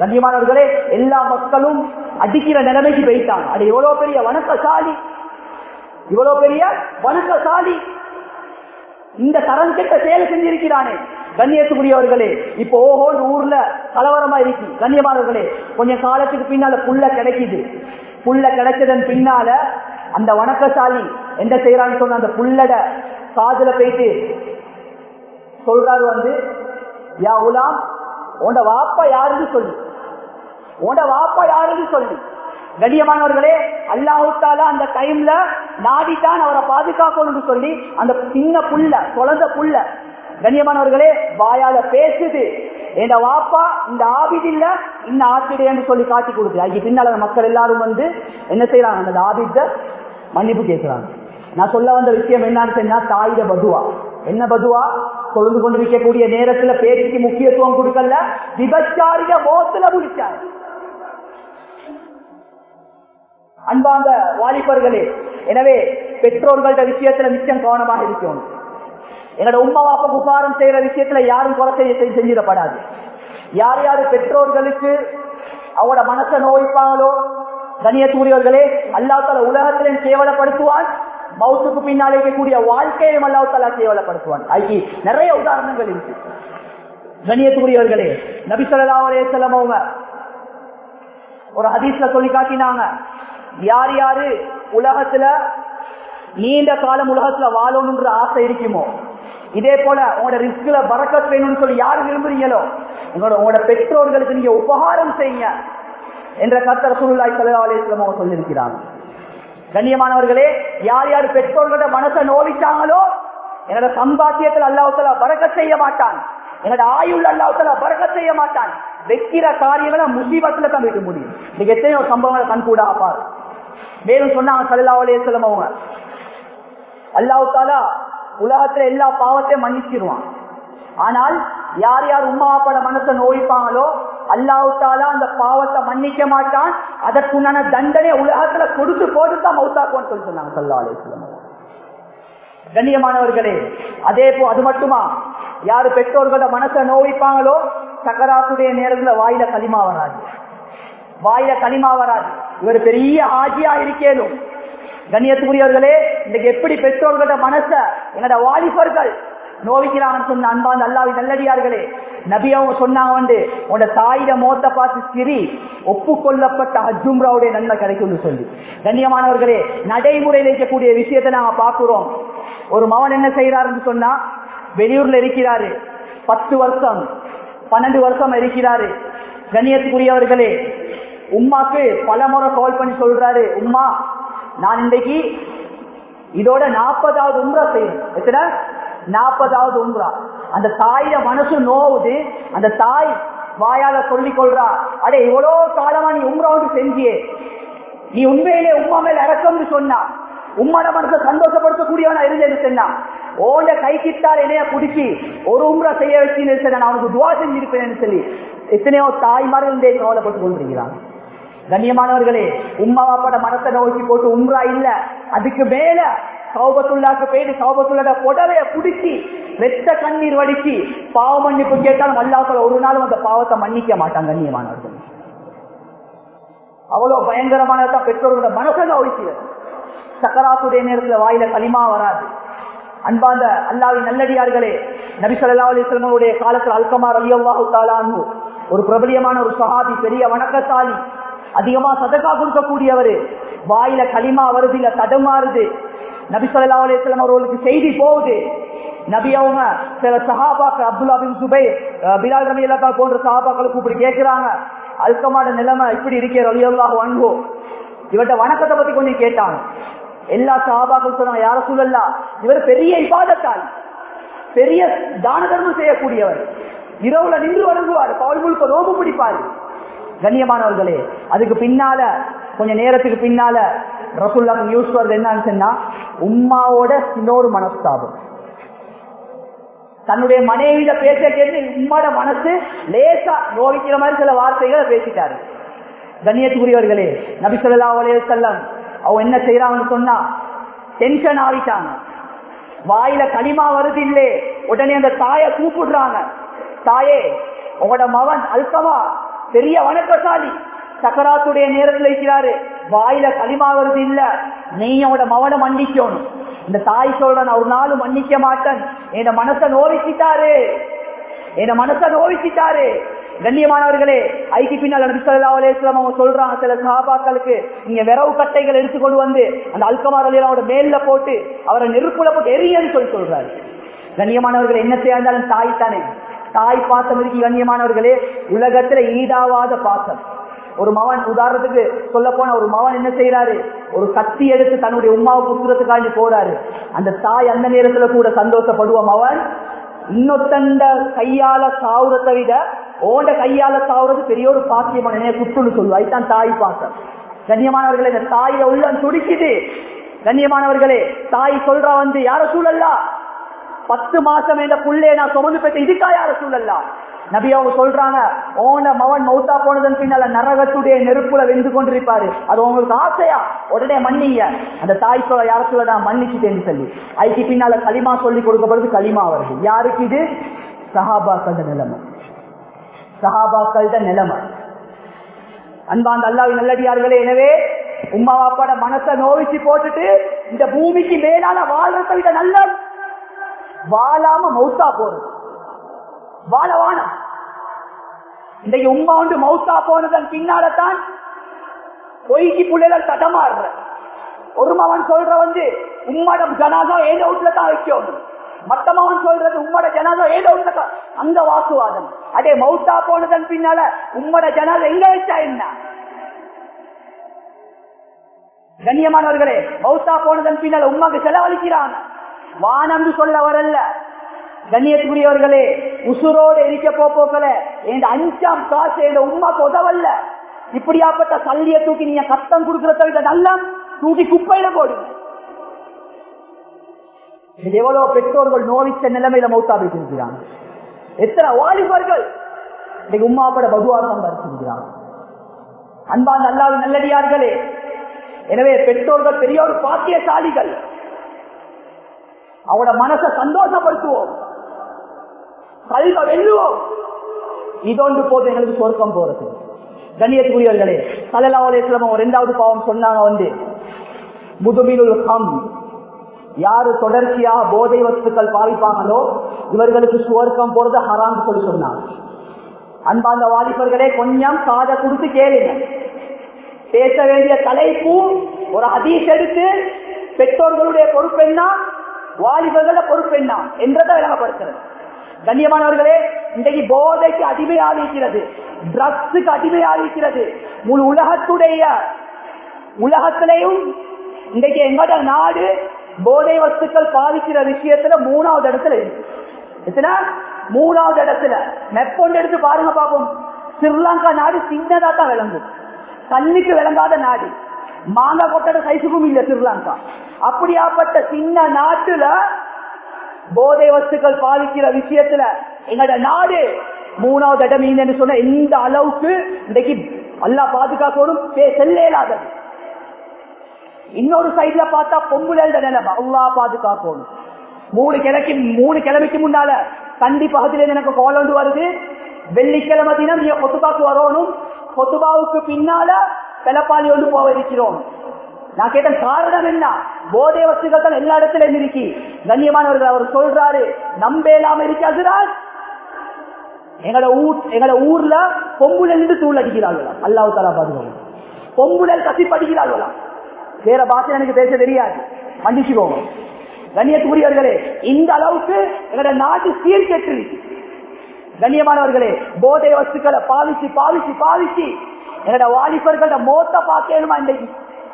கண்ணியமானவர்களே எல்லா மக்களும் அடிக்கிற நிலைமைக்கு போயிட்டாங்க அது எவ்வளவு பெரிய வணக்கசாலி இவ்வளவு பெரிய வணக்கசாலி இந்த தரம் கெட்ட செயல் செஞ்சிருக்கிறானே கண்ணியத்துக்குரியவர்களே இப்போ ஓஹோன்னு ஊர்ல கலவரமா இருக்கு கண்ணியமானவர்களே கொஞ்சம் காலத்துக்கு பின்னால புல்ல கிடைக்குது புல்ல கிடைச்சதன் பின்னால அந்த வணக்கசாலி என்ன செய்யறான்னு சொன்ன அந்த புல்லட காதுல போயிட்டு சொல்றாரு வந்து யா உலாம் உண்ட வாப்பா யாருன்னு சொல்லி உண்ட வாப்பா யாருன்னு சொல்லி கண்ணியமானவர்களே அல்லாஹால அந்த டைம்ல நாடித்தான் அவரை பாதுகாக்கணும்னு சொல்லி அந்த சின்ன புல்ல குழந்த புல்ல கண்ணியமானவர்களே வாயால பேசுது என் வாப்பா இந்த ஆபிதில்ல இந்த ஆசிரியன்னு சொல்லி காட்டி கொடுக்குது அதுக்கு பின்னால மக்கள் எல்லாரும் வந்து என்ன செய்யறாங்க அந்த ஆபித்த மன்னிப்பு கேட்கிறாங்க நான் சொல்ல வந்த விஷயம் என்னன்னு சொன்னா தாயிட பதுவா என்ன பதுவா தொழுந்து கொண்டிருக்கக்கூடிய நேரத்துல பேச்சுக்கு முக்கியத்துவம் கொடுக்கல விபச்சாரிய மோத்துல முடிச்சார் அன்பாந்த வாலிபர்களே எனவே பெற்றோர்கள்ட விஷயத்துல மிச்சம் கவனமாக இருக்கணும் என்னோட உமா வாப்ப உபாரம் செய்யற விஷயத்துல யாரும் குறை செய்ய செஞ்சிடப்படாது யார் யாரு பெற்றோர்களுக்கு அவங்களோட மனசை நோய்ப்பாங்களோ கண்ணியத்தூரியவர்களே அல்லாத்தால உலகத்திலும் கேவலப்படுத்துவான் மவுத்துக்கு பின்னால் இருக்கக்கூடிய வாழ்க்கையும் அல்லாத்தாலா கேவலப்படுத்துவான் ஐ நிறைய உதாரணங்கள் இருக்கு கண்ணியத்துக்குரியவர்களே நபி சொல்லா அலையம் அவங்க ஒரு ஹதீஸ்ல சொல்லி காட்டினாங்க யார் யாரு உலகத்துல நீண்ட காலம் உலகத்துல வாழணும்ன்ற ஆசை இருக்குமோ இதே போல உங்களோட ரிஸ்க்ல பறக்கத் வேணும்னு சொல்லி யாரு விரும்புறீங்களோ உங்களோட உங்களோட பெற்றோர்களுக்கு நீங்க உபகாரம் செய்யுங்க என்ற கத்தர் சுருளாய் சல்லா அலிஸ்லாம் அவங்க சொல்லியிருக்கிறாங்க கண்ணியமானவர்களே யார் யார் பெற்றோர்களோட மனசை நோவிச்சாங்களோ என்னோட சம்பாத்தியத்தில் அல்லாஹால பறக்க செய்ய மாட்டான் என்னோட ஆயுள் அல்லாஹால பறக்க செய்ய மாட்டான் வைக்கிற காரியங்களை முசீபத்துல தான் வைக்க முடியும் இன்னைக்கு எத்தனையோ சம்பவங்களை கண் கூட பாரு மேலும் சொன்னாங்க சல்லா அலிஸ்லாம் அவங்க அல்லாஹு தாலா உலகத்துல எல்லா பாவத்தையும் மன்னிச்சிருவான் ஆனால் யார் யார் உமா அப்பாட மனசை நோய்ப்பாங்களோ அல்லாஹு தாலா அந்த பாவத்தை மன்னிக்க மாட்டான் அதற்குண்டான தண்டனை உலகத்துல கொடுத்து போட்டு தான் மௌத்தாக்குவான்னு சொல்லி சொன்னாங்க சல்லா அலிஸ்லாம் கண்ணியமானவர்களே அதே போ அது மட்டுமா யாரு பெற்றோர்களோட மனசை நோவிப்பாங்களோ சக்கராத்துடைய நேரத்துல வாயில களிமா வராது வாயில களிமா வராது இவர் பெரிய ஆஜியா இருக்கேனும் கண்ணியத்துக்குரியவர்களே இன்னைக்கு எப்படி பெற்றோர்களோட மனச என்னோட வாலிபர்கள் நோவிக்கிறாங்கன்னு சொன்ன அன்பாந்த அல்லாவி நல்லடியார்களே நபி அவங்க சொன்னாங்க வந்து உன்னோட தாயிட மோத்த பார்த்து சிரி ஒப்புக்கொள்ளப்பட்ட ஹஜ்ஜும்ராவுடைய நன்மை கிடைக்கும்னு சொல்லி கண்ணியமானவர்களே நடைமுறையில் இருக்கக்கூடிய விஷயத்தை நாங்க பாக்குறோம் ஒரு மகன் என்ன செய்யறாருன்னு சொன்னா வெளியூர்ல இருக்கிறாரு பத்து வருஷம் பன்னெண்டு வருஷம் இருக்கிறாரு கண்ணியத்துக்குரியவர்களே உமாக்கு பல முறை கால் பண்ணி சொல்றாரு உமா நான் இன்றைக்கு இதோட நாற்பதாவது உம்ரா செய்யணும் எத்தனை நாற்பதாவது உம்ரா அந்த தாயிட மனசு நோவுது அந்த தாய் வாயால சொல்லிக் கொள்றா அடே எவ்வளோ காலமா நீ உம்ரா ஒன்று செஞ்சியே நீ உண்மையிலே உமா மேல இறக்கம்னு சொன்னா உம்மட மனசை சந்தோஷப்படுத்தக்கூடியவனா இருந்தேன்னு சொன்னா ஓண்ட கை கிட்டால் என்னைய பிடிச்சி ஒரு உம்ரா செய்ய வச்சுன்னு சொன்ன நான் உனக்கு துவா செஞ்சிருப்பேன்னு சொல்லி எத்தனையோ தாய்மார்கள் இருந்தே கவலைப்பட்டு கொண்டிருக்கிறாங்க கண்ணியமானவர்களே உம்மா வாப்பாட மனத்தை நோக்கி போட்டு உம்ரா இல்ல அதுக்கு மேல சௌபத்துள்ளாக்கு போயிட்டு சௌபத்துள்ள புடவைய புடிச்சு வெத்த கண்ணீர் வடிச்சு பாவ மன்னிப்பு கேட்டாலும் அல்லாக்கள் ஒரு நாளும் அந்த பாவத்தை மன்னிக்க மாட்டாங்க கண்ணியமானவர்கள் அவ்வளவு பயங்கரமானதான் பெற்றோர்களோட மனசை நோய்க்கிறது சக்கராத்துடைய நேரத்துல வாயில களிமா வராது அன்பாந்த அல்லாவின் நல்லடியார்களே நபி சொல்லா அலிஸ்லமுடைய காலத்தில் அல்கமார் அலியல்லாஹு தாலான்னு ஒரு பிரபலியமான ஒரு சஹாபி பெரிய வணக்கசாலி அதிகமா சதக்கா கொடுக்கக்கூடியவர் வாயில களிமா வருது இல்ல தடுமாறுது நபி சொல்லா அலிஸ்லாம் அவர்களுக்கு செய்தி போகுது நபி அவங்க சில சஹாபாக்கள் அப்துல்லா பின் சுபை பிலால் ரமி இல்லா போன்ற சஹாபாக்களுக்கு இப்படி கேட்கிறாங்க அல்கமாட நிலைமை இப்படி இருக்கே ரலியல்லாஹு அன்போ இவர்கிட்ட வணக்கத்தை பத்தி கொஞ்சம் கேட்டாங்க எல்லா சஹாபாக்கள் சொன்னாங்க யார சூழல்லா இவர் பெரிய இபாதத்தால் பெரிய தான தர்மம் செய்யக்கூடியவர் இரவுல நின்று வணங்குவார் பவுல் முழுக்க நோம்பு பிடிப்பாரு கண்ணியமானவர்களே அதுக்கு பின்னால கொஞ்ச நேரத்துக்கு பின்னால ரசுல்லா நியூஸ் வருது என்னன்னு சொன்னா உம்மாவோட இன்னொரு மனஸ்தாபம் தன்னுடைய மனைவியில பேச கேட்டு உம்மாட மனசு லேசா நோவிக்கிற மாதிரி சில வார்த்தைகளை பேசிட்டாரு கண்ணியத்துக்குரியவர்களே நபி சொல்லா அலைய செல்லம் அவன் என்ன செய்யறாங்கன்னு சொன்னா டென்ஷன் ஆகிட்டாங்க வாயில களிமா வருது இல்லே உடனே அந்த தாயை கூப்பிடுறாங்க தாயே உங்களோட மகன் அல்கவா பெரிய வணக்கசாலி சக்கராத்துடைய நேரத்தில் இருக்கிறாரு வாயில களிமா வருது இல்ல நீ அவட மவனை மன்னிக்கணும் இந்த தாய் சொல்றன் ஒரு நாளும் மன்னிக்க மாட்டேன் என் மனசை நோவிச்சிட்டாரு என் மனசை நோவிச்சிட்டாரு கண்ணியமானவர்களே ஐக்கு பின்னால் நபிசல்லா அலேஸ்லாம் அவங்க சொல்றாங்க சில சகாபாக்களுக்கு நீங்க விரவு கட்டைகள் எடுத்துக்கொண்டு வந்து அந்த அல்கமார் அலியோட மேல போட்டு அவரை நெருப்புல போட்டு எரியன்னு சொல்லி சொல்றாரு கண்ணியமானவர்கள் என்ன செய்யாண்டாலும் தாய் தானே தாய் பாசம் இருக்கு கண்ணியமானவர்களே உலகத்துல ஈடாவாத பாசம் ஒரு மவன் உதாரணத்துக்கு சொல்ல போன ஒரு மவன் என்ன செய்யறாரு ஒரு கத்தி எடுத்து தன்னுடைய உமாவை குத்துறதுக்காண்டி போறாரு அந்த தாய் அந்த நேரத்துல கூட சந்தோஷப்படுவ மவன் இன்னொத்தண்ட கையால சாவுறதை விட ஓண்ட கையால சாவுறது பெரிய ஒரு பாக்கியமான நினைவு குத்துன்னு சொல்லுவா இதுதான் தாய் பாசம் கண்ணியமானவர்களே இந்த தாயில உள்ள துடிக்குது கண்ணியமானவர்களே தாய் சொல்றா வந்து யார சூழல்லா பத்து மாசம் என்ற புள்ளைய நான் சுமந்து பெற்ற இதுக்கா யார சூழல்லா நபி அவங்க சொல்றாங்க ஓன மவன் மௌத்தா போனதன் பின்னால நரகத்துடைய நெருப்புல வெந்து கொண்டிருப்பாரு அது உங்களுக்கு ஆசையா உடனே மன்னிங்க அந்த தாய் சொல்ல யார சொல்ல நான் மன்னிச்சுட்டேன்னு சொல்லி அதுக்கு பின்னால களிமா சொல்லி கொடுக்கப்படுது களிமா வருது யாருக்கு இது சஹாபாக்கள நிலைமை சஹாபாக்கள நிலைமை அன்பாந்த அல்லாவின் நல்லடியார்களே எனவே உமா பாப்பாட மனசை நோவிச்சு போட்டுட்டு இந்த பூமிக்கு மேலால வாழ்றதை விட நல்ல வாழாம மௌத்தா போறது வாழவான இன்றைக்கு உமா வந்து மௌத்தா போனதன் பின்னால்தான் பொய்க்கு புள்ளைகள் தடமாறுற ஒரு மவன் சொல்ற வந்து உம்மோட ஜனாதா ஏதோ வீட்டுல தான் வைக்கணும் மத்த மகன் சொல்றது உம்மோட ஜனாதா ஏதோ வீட்டுல அங்க வாக்குவாதம் அதே மௌத்தா போனதன் பின்னால உம்மோட ஜனாதா எங்க வச்சா என்ன கண்ணியமானவர்களே மௌத்தா போனதன் பின்னால உமாக்கு செலவழிக்கிறான் வானம்னு சொல்ல வரல கண்ணியத்துக்குரியவர்களே உசுரோடு எரிக்க போக்கல என் அஞ்சாம் காசு என் உமாக்கு உதவல்ல இப்படியாப்பட்ட சல்லிய தூக்கி நீங்க கத்தம் கொடுக்கறத விட நல்லா தூக்கி குப்பையில போடுங்க இது எவ்வளவு பெற்றோர்கள் நோவிச்ச நிலைமையில மௌத்தா வைத்திருக்கிறாங்க எத்தனை வாலிபர்கள் இன்னைக்கு உமாப்பட பகுவாசம் வச்சிருக்கிறாங்க அன்பான் அல்லாத நல்லடியார்களே எனவே பெற்றோர்கள் பெரிய ஒரு பாக்கியசாலிகள் அவட மனசை சந்தோஷப்படுத்துவோம் கல்வ வெல்லுவோம் இதொன்று போது எங்களுக்கு சொர்க்கம் போறது கண்ணியத்துக்குரியவர்களே சலலாவலேஸ்வரம் ஒரு இரண்டாவது பாவம் சொன்னாங்க வந்து முதுமிலுல் ஹம் யாரு தொடர்ச்சியா போதை வஸ்துக்கள் பாவிப்பாங்களோ இவர்களுக்கு சுவர்க்கம் போறது ஹரான்னு சொல்லி சொன்னாங்க அன்பாந்த வாலிபர்களே கொஞ்சம் காதை கொடுத்து கேளுங்க பேச வேண்டிய தலைப்பு ஒரு ஹதீஸ் எடுத்து பெற்றோர்களுடைய பொறுப்பெண்ணா வாலிபர்கள பொறுப்பெண்ணா என்றதை விளங்கப்படுத்துறது கண்ணியமானவர்களே இன்றைக்கு போதைக்கு அடிமையாகிக்கிறது ட்ரக்ஸுக்கு அடிமையாகிக்கிறது முழு உலகத்துடைய உலகத்திலையும் இன்றைக்கு எங்கட நாடு போதை வஸ்துக்கள் பாதிக்கிற விஷயத்துல மூணாவது இடத்துல இருக்கு எத்தனை மூணாவது இடத்துல மெப்பொண்டு எடுத்து பாருங்க பாப்போம் ஸ்ரீலங்கா நாடு சின்னதா தான் விளங்கும் கண்ணுக்கு விளங்காத நாடு மாங்காய் கொட்டட சைஸுக்கும் இல்ல ஸ்ரீலங்கா அப்படியாப்பட்ட சின்ன நாட்டுல போதை வஸ்துக்கள் பாதிக்கிற விஷயத்துல எங்களோட நாடு மூணாவது இடம் என்று சொன்ன எந்த அளவுக்கு இன்றைக்கு அல்லா பாதுகாக்கணும் செல்லேலாதது இன்னொரு சைட்ல பார்த்தா பொம்புல நிலைமை அல்லா பாதுகாக்கணும் மூணு கிழக்கு மூணு கிழமைக்கு முன்னால கண்டி பகுதியில எனக்கு கோலண்டு வருது வெள்ளிக்கிழமை தினம் நீங்க கொத்துபாக்கு வரணும் கொத்துபாவுக்கு பின்னால பெலப்பாளி ஒன்று போக இருக்கிறோம் நான் கேட்டேன் காரணம் என்ன போதை வஸ்துகள் தான் எல்லா இடத்துலயும் இருக்கி கண்ணியமானவர்கள் அவர் சொல்றாரு நம்பேலாம இருக்காதுதான் எங்களோட ஊர் எங்களோட ஊர்ல பொம்புல இருந்து தூள் அடிக்கிறார்களாம் அல்லாஹு தாலா பாதுகாப்பு பொம்புடல் கசி படிக்கிறார்களாம் வேற பாஷை எனக்கு பேச தெரியாது மன்னிச்சுக்கோங்க கண்ணியத்துக்குரியவர்களே இந்த அளவுக்கு எங்களோட நாட்டு சீர்கெட்டு கண்ணியமானவர்களே போதை வஸ்துக்களை பாவிச்சு பாவிச்சு பாவிச்சு எங்களோட வாலிபர்களோட மோத்த பார்க்கணுமா இன்றைக்கு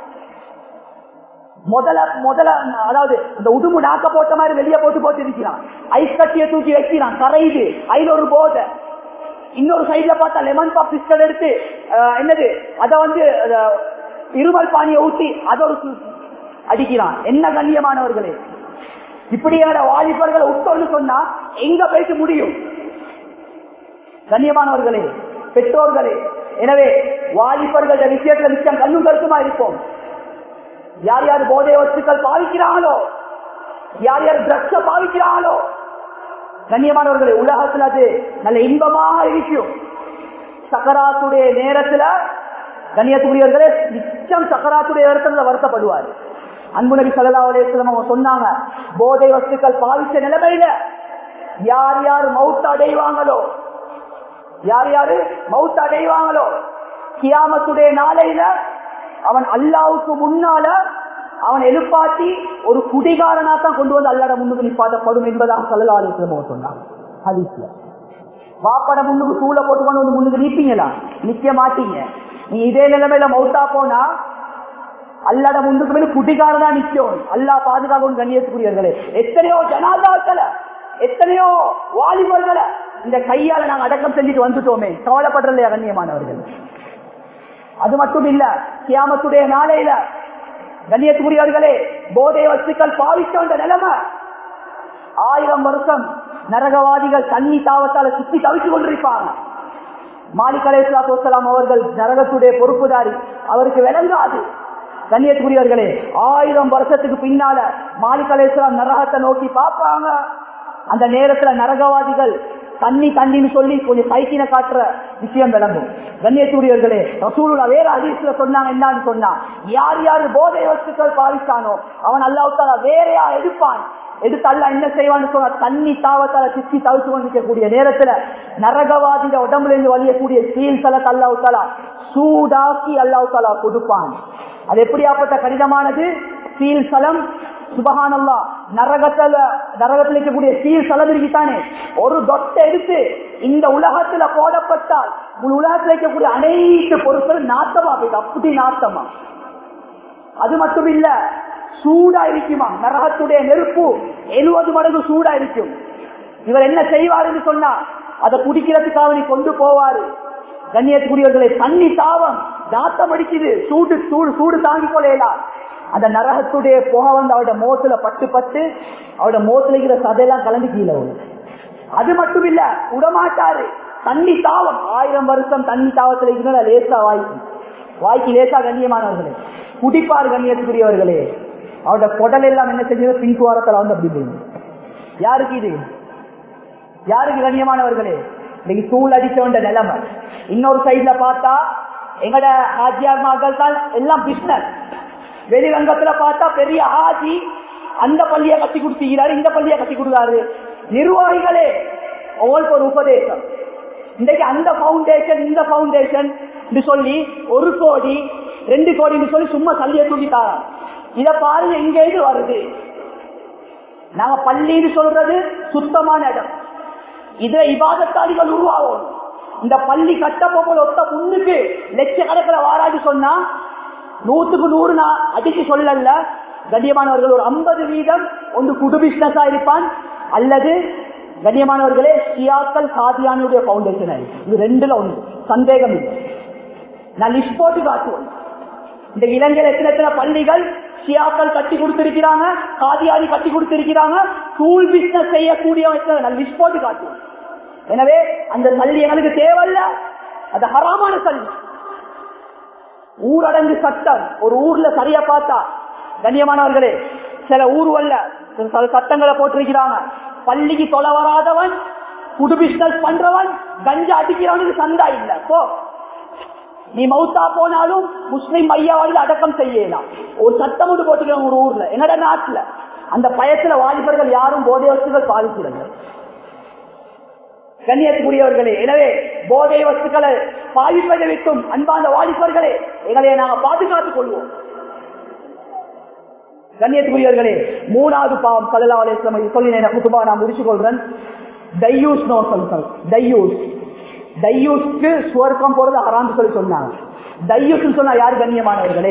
முதல்ல முதல்ல அதாவது இந்த உடும்பு நாக்க போட்ட மாதிரி வெளியே போட்டு போட்டு இருக்கிறான் ஐஸ் கட்டிய தூக்கி வைக்கிறான் கரையுது ஐநூறு ஒரு போதை இன்னொரு சைட்ல பார்த்தா லெமன் பாப் பிஸ்டல் எடுத்து என்னது அத வந்து இருமல் பானியை ஊட்டி அத ஒரு அடிக்கிறான் என்ன கண்ணியமானவர்களே இப்படியான வாலிபர்களை உட்கொண்டு சொன்னா எங்க பேச முடியும் கண்ணியமானவர்களே பெற்றோர்களே எனவே வாலிபர்கள விஷயத்துல நிச்சயம் கண்ணும் கருத்துமா இருப்போம் யார் யார் போதை வஸ்துக்கள் பாவிக்கிறாங்களோ யார் யார் ட்ரக்ஸ பாவிக்கிறாங்களோ கண்ணியமானவர்களே உலகத்தில் அது நல்ல இன்பமாக இருக்கும் சக்கராத்துடைய நேரத்துல கண்ணியத்துக்குரியவர்களே நிச்சயம் சக்கராத்துடைய நேரத்துல வருத்தப்படுவார் அன்பு நபி சல்லா அலையம் அவங்க சொன்னாங்க போதை வஸ்துக்கள் பாவிச்ச நிலைமையில யார் யார் மவுத் அடைவாங்களோ யார் யாரு மவுத் அடைவாங்களோ கியாமத்துடைய நாளையில அவன் அல்லாவுக்கு முன்னால அவன் எழுப்பாட்டி ஒரு குடிகாரனா தான் கொண்டு வந்து அல்லாட முன்னுக்கு நிப்பாட்டப்படும் என்பதாக சல்லா அலிஸ்லம் சொன்னாங்க ஹதீஸ்ல வாப்பட முன்னுக்கு சூளை போட்டு கொண்டு வந்து முன்னுக்கு நிப்பீங்களா நிக்க மாட்டீங்க நீ இதே நிலைமையில மௌத்தா போனா அல்லாட முன்னுக்கு மேல குடிகாரனா நிக்கும் அல்லா பாதுகாக்கும் கண்ணியத்துக்குரியவர்களே எத்தனையோ ஜனாதாக்களை எத்தனையோ வாலிபர்களை இந்த கையால நாங்க அடக்கம் செஞ்சுட்டு வந்துட்டோமே கவலைப்படுறலையா கண்ணியமானவர்கள் அது மட்டும் இல்ல கியாமத்துடைய நாளையில கண்ணியத்துக்குரியவர்களே போதை வஸ்துக்கள் பாவிச்சோன்ற நிலைமை ஆயிரம் வருஷம் நரகவாதிகள் தண்ணி தாவத்தால சுத்தி தவிச்சு கொண்டிருப்பாங்க மாலிக் அலேஸ்லாத்துலாம் அவர்கள் நரகத்துடைய பொறுப்புதாரி அவருக்கு விளங்காது கண்ணியத்துக்குரியவர்களே ஆயிரம் வருஷத்துக்கு பின்னால மாலிக் அலேஸ்லாம் நரகத்தை நோக்கி பார்ப்பாங்க அந்த நேரத்துல நரகவாதிகள் தண்ணி தண்ணின்னு சொல்லி கொஞ்சம் சைக்கின காட்டுற விஷயம் விளங்கும் கண்ணியத்துரியர்களே ரசூலுல்லா வேற அதிசல சொன்னாங்க என்னன்னு சொன்னா யார் யார் போதை வஸ்துக்கள் பாவித்தானோ அவன் அல்லாவுத்தால வேறையா எடுப்பான் எடுத்து அல்ல என்ன செய்வான்னு சொன்னா தண்ணி தாவத்தால சிச்சி தவிச்சு கொண்டிருக்கக்கூடிய நேரத்துல நரகவாதிட உடம்புல இருந்து வலியக்கூடிய சீல் சலத்தை அல்லாவுத்தாலா சூடாக்கி அல்லாவுத்தாலா கொடுப்பான் அது எப்படியாப்பட்ட கடினமானது சீல் சலம் சுபகானல்லா நரகத்துல நரகத்தில் இருக்கக்கூடிய சீல் சலம் இருக்குத்தானே ஒரு தொட்டை எடுத்து இந்த உலகத்துல போடப்பட்டால் உலகத்தில் இருக்கக்கூடிய அனைத்து பொருட்களும் நாட்டமா போயிட்டு அப்படி நாட்டமா அது மட்டும் இல்ல சூடா இருக்குமா நரகத்துடைய நெருப்பு எழுபது மடங்கு சூடா இருக்கும் இவர் என்ன செய்வாருன்னு சொன்னா அதை குடிக்கிறதுக்காக நீ கொண்டு போவாரு கண்ணியத்துக்குரியவர்களை தண்ணி தாவம் தாத்தம் அடிக்குது சூடு சூடு சூடு தாங்கி கொள்ளலாம் அந்த நரகத்துடைய புகை வந்து அவரோட மோத்துல பட்டு பட்டு அவரோட மோத்துல இருக்கிற சதையெல்லாம் கலந்து கீழே வரும் அது மட்டும் இல்ல விடமாட்டாரு தண்ணி தாவம் ஆயிரம் வருஷம் தண்ணி தாவத்துல இருக்கிற லேசா வாய்க்கு வாய்க்கு லேசா கண்ணியமானவர்களே குடிப்பார் கண்ணியத்துக்குரியவர்களே அவரோட குடல் எல்லாம் என்ன செஞ்சது பிங்க் வாரத்தில் வந்து அப்படி போயிடும் யாருக்கு இது யாருக்கு கண்ணியமானவர்களே இன்னைக்கு தூள் அடிச்ச வேண்டிய நிலைமை இன்னொரு சைட்ல பார்த்தா எங்கட ஆஜியார் மகள் தான் எல்லாம் பிசினஸ் வெளிரங்கத்துல பார்த்தா பெரிய ஆஜி அந்த பள்ளியை கட்டி கொடுத்துக்கிறாரு இந்த பள்ளியை கட்டி கொடுக்குறாரு நிர்வாகிகளே ஒவ்வொருக்கு ஒரு உபதேசம் இன்றைக்கு அந்த பவுண்டேஷன் இந்த பவுண்டேஷன் சொல்லி ஒரு கோடி ரெண்டு கோடி சொல்லி சும்மா சல்லியை தூக்கிட்டாங்க இத பாருங்க இங்க இது வருது நாங்க பள்ளின்னு சொல்றது சுத்தமான இடம் இதுல இபாதத்தாளிகள் உருவாகும் இந்த பள்ளி கட்டப்போல ஒத்த முன்னுக்கு லட்சக்கணக்கில் வாராடி சொன்னா நூத்துக்கு நூறு நான் அடிச்சு சொல்லல கண்ணியமானவர்கள் ஒரு ஐம்பது வீதம் ஒன்று குடு பிசினஸா இருப்பான் அல்லது கண்ணியமானவர்களே ஷியாக்கள் சாதியானுடைய பவுண்டேஷன் ஆயிருக்கு இது ரெண்டுல ஒன்று சந்தேகம் இல்லை நான் லிஸ்ட் போட்டு காட்டுவேன் இந்த இலங்கையில் எத்தனை எத்தனை பள்ளிகள் ஷியாக்கள் கட்டி கொடுத்திருக்கிறாங்க காதியாரி கட்டி கொடுத்திருக்கிறாங்க டூல் பிசினஸ் செய்யக்கூடிய நான் லிஸ்ட் போட்டு காட்டுவேன் எனவே அந்த சல்லி எங்களுக்கு தேவையில்ல அது ஹராமான சல்லி ஊரடங்கு சட்டம் ஒரு ஊர்ல சரியா பார்த்தா கண்ணியமானவர்களே சில ஊர்வல்ல சில சட்டங்களை போட்டிருக்கிறாங்க பள்ளிக்கு தொலை வராதவன் புது பிசினஸ் பண்றவன் கஞ்சா அடிக்கிறவனுக்கு சந்தா இல்ல போ நீ மவுத்தா போனாலும் முஸ்லிம் ஐயாவாளில் அடக்கம் செய்யலாம் ஒரு சட்டம் ஒன்று போட்டுக்கிறோம் ஒரு ஊர்ல என்னோட நாட்டுல அந்த பயத்துல வாலிபர்கள் யாரும் போதை வஸ்துகள் பாதிக்கிறது கண்ணியத்துக்குரியவர்களே எனவே போதை வஸ்துக்களை பாதிப்பதை விட்டும் அன்பான வாலிபர்களே எங்களை நாங்கள் பாதுகாத்துக் கொள்வோம் கண்ணியத்துக்குரியவர்களே மூணாவது பாவம் சல்லா அலிஸ்லாம் சொல்லி குத்துபா நான் முடிச்சுக் கொள்றேன் டையூஸ் நோ சொல்கள் டையூஸ் டையூஸ்க்கு சுவர்க்கம் போறது ஹராம் சொல்லி சொன்னாங்க டையூஸ் சொன்னா யார் கண்ணியமானவர்களே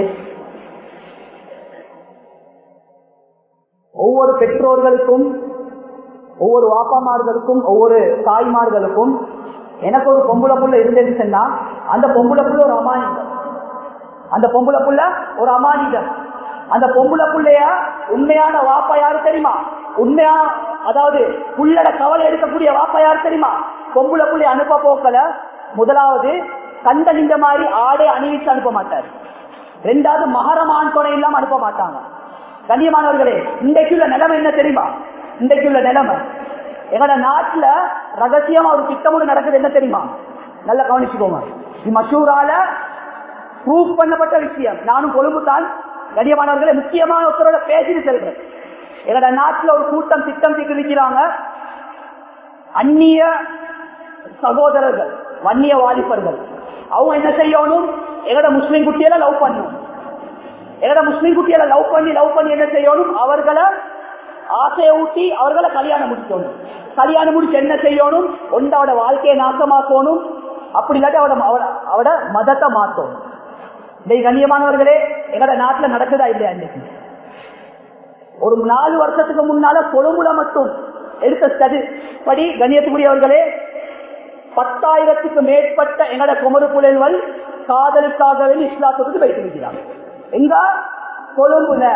ஒவ்வொரு பெற்றோர்களுக்கும் ஒவ்வொரு வாப்பாமார்களுக்கும் ஒவ்வொரு தாய்மார்களுக்கும் எனக்கு ஒரு பொம்பளை புள்ள இருந்தது சொன்னா அந்த பொம்பளை புள்ள ஒரு அமானிதம் அந்த பொம்பளை புள்ள ஒரு அமானிதம் அந்த பொம்பளை புள்ளைய உண்மையான வாப்பா யாரு தெரியுமா உண்மையா அதாவது புள்ளட கவலை எடுக்கக்கூடிய வாப்பா யாரு தெரியுமா பொம்பளை புள்ளை அனுப்ப போக்கல முதலாவது கண்ட நின்ற மாதிரி ஆடை அணிவித்து அனுப்ப மாட்டார் ரெண்டாவது மகரமான் துணை இல்லாம அனுப்ப மாட்டாங்க கண்ணியமானவர்களே இன்றைக்குள்ள நிலைமை என்ன தெரியுமா இன்றைக்குள்ள நிலைமை எங்களோட நாட்டுல ரகசியமா ஒரு திட்டமும் நடக்குது என்ன தெரியுமா நல்லா கவனிச்சுக்கோங்க இது மஷூரால ப்ரூவ் பண்ணப்பட்ட விஷயம் நானும் கொழும்பு தான் கண்ணியமானவர்களை முக்கியமான ஒருத்தரோட பேசிட்டு செல்றேன் எங்களோட நாட்டுல ஒரு கூட்டம் திட்டம் தீட்டு நிற்கிறாங்க அந்நிய சகோதரர்கள் வன்னிய வாலிபர்கள் அவங்க என்ன செய்யணும் எங்கட முஸ்லீம் குட்டியில லவ் பண்ணணும் எங்கட முஸ்லீம் குட்டியில லவ் பண்ணி லவ் பண்ணி என்ன செய்யணும் அவர்களை ஆசையை ஊட்டி அவர்களை கல்யாணம் முடிக்கணும் கல்யாணம் முடிச்சு என்ன செய்யணும் ஒன்றோட வாழ்க்கையை நாசமாக்கணும் அப்படி இல்லாட்டி அவட அவட- அவட மதத்தை மாத்தணும் இந்த கண்ணியமானவர்களே எங்கட நாட்டுல நடக்குதா இல்லையா இன்னைக்கு ஒரு நாலு வருஷத்துக்கு முன்னால கொழும்புல மட்டும் எடுத்த ஸ்டடி படி கண்ணியத்துக்குரியவர்களே பத்தாயிரத்துக்கு மேற்பட்ட எங்கட குமரு புலன்கள் காதலுக்காகவே இஸ்லாத்துக்கு வைத்திருக்கிறாங்க எங்க கொழும்புல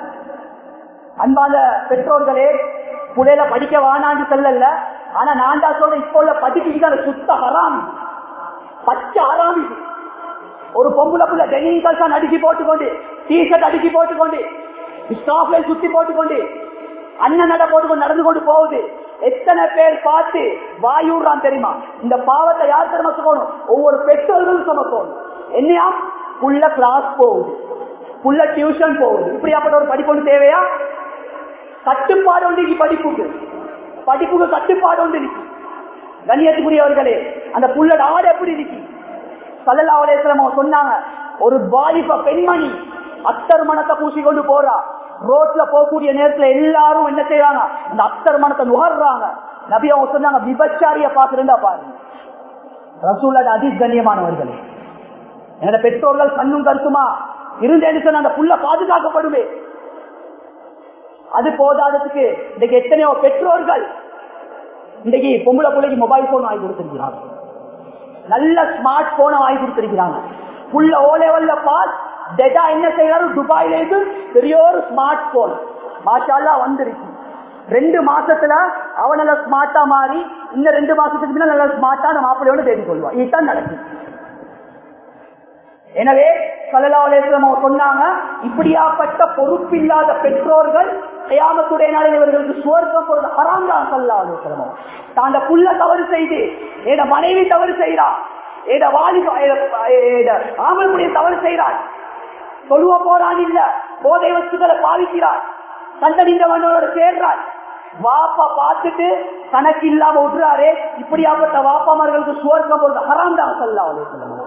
அன்பான பெற்றோர்களே புள்ளையில படிக்க வானான்னு சொல்லல ஆனா நான் தான் சொல்றேன் இப்போ உள்ள படிப்பு சுத்த ஹராமி பச்சை ஹராமி ஒரு பொம்புல புள்ள டெனிங் கல்சான் அடுக்கி போட்டுக்கொண்டு டிஷர்ட் அடுக்கி போட்டுக்கொண்டு ஸ்டாஃப்ல சுத்தி போட்டுக்கொண்டு அண்ணன் நட போட்டுக்கொண்டு நடந்து கொண்டு போகுது எத்தனை பேர் பார்த்து வாயூர்றான் தெரியுமா இந்த பாவத்தை யார் தெரியுமா சுமக்கணும் ஒவ்வொரு பெற்றோர்களும் சுமக்கணும் என்னையா புள்ள கிளாஸ் போகுது புள்ள டியூஷன் போகுது இப்படியாப்பட்ட ஒரு படிப்பு ஒன்று தேவையா கட்டுப்பாடு ஒன்று இன்னைக்கு படிப்புக்கு படிப்புக்கு கட்டுப்பாடு ஒன்று இருக்கு கண்ணியத்துக்குரியவர்களே அந்த புள்ளட ஆடு எப்படி இருக்கு சல்லல்லா அலையம் சொன்னாங்க ஒரு வாலிப பெண்மணி அத்தர் மனத்தை பூசிக்கொண்டு போறா ரோட்ல போகக்கூடிய நேரத்துல எல்லாரும் என்ன செய்வாங்க அந்த அத்தர் மனத்தை நுகர்றாங்க நபி அவங்க சொன்னாங்க விபச்சாரிய பாக்குறா பாருங்க ரசூலோட அதிஸ் கண்ணியமானவர்களே என்னோட பெற்றோர்கள் கண்ணும் கருத்துமா இருந்தேன்னு சொன்ன அந்த புள்ள பாதுகாக்கப்படுமே அது போதாததுக்கு இன்னைக்கு எத்தனையோ பெற்றோர்கள் இன்னைக்கு பொம்பளை பிள்ளைக்கு மொபைல் போன் வாங்கி கொடுத்திருக்கிறாங்க நல்ல ஸ்மார்ட் போனை வாங்கி கொடுத்திருக்கிறாங்க புள்ள ஓ லெவல்ல பாஸ் டெட்டா என்ன செய்யறாரு துபாயில இருந்து பெரிய ஒரு ஸ்மார்ட் போன் மாஷால்லா வந்துருச்சு ரெண்டு மாசத்துல அவன் நல்ல ஸ்மார்ட்டா மாறி இன்னும் ரெண்டு மாசத்துக்கு முன்னாடி நல்ல ஸ்மார்ட்டான மாப்பிள்ளையோட தேடி கொள்வான் இதுதான் நடக்குது எனவே கலலாவலேஸ்வரம் சொன்னாங்க இப்படியாப்பட்ட பொறுப்பில்லாத பெற்றோர்கள் கயாமத்துடைய நாளில் இவர்களுக்கு சுவர்க்கம் பொருள் ஹராம்தான் கல்லாவலேஸ்வரமோ தான் புள்ள தவறு செய்து என் மனைவி தவறு செய்யறா ஏட வாலிப ஆமல்முடைய தவறு செய்கிறாள் சொல்லுவ போறான் இல்ல போதை வஸ்துக்களை பாவிக்கிறாள் கண்டறிந்தவனோட சேர்றாள் வாப்பா பார்த்துட்டு கணக்கு இல்லாம விட்டுறாரு இப்படியாப்பட்ட வாப்பாமார்களுக்கு சுவர்க்கம் பொருள் ஹராம் தான் கல்லாவலேஸ்வரமோ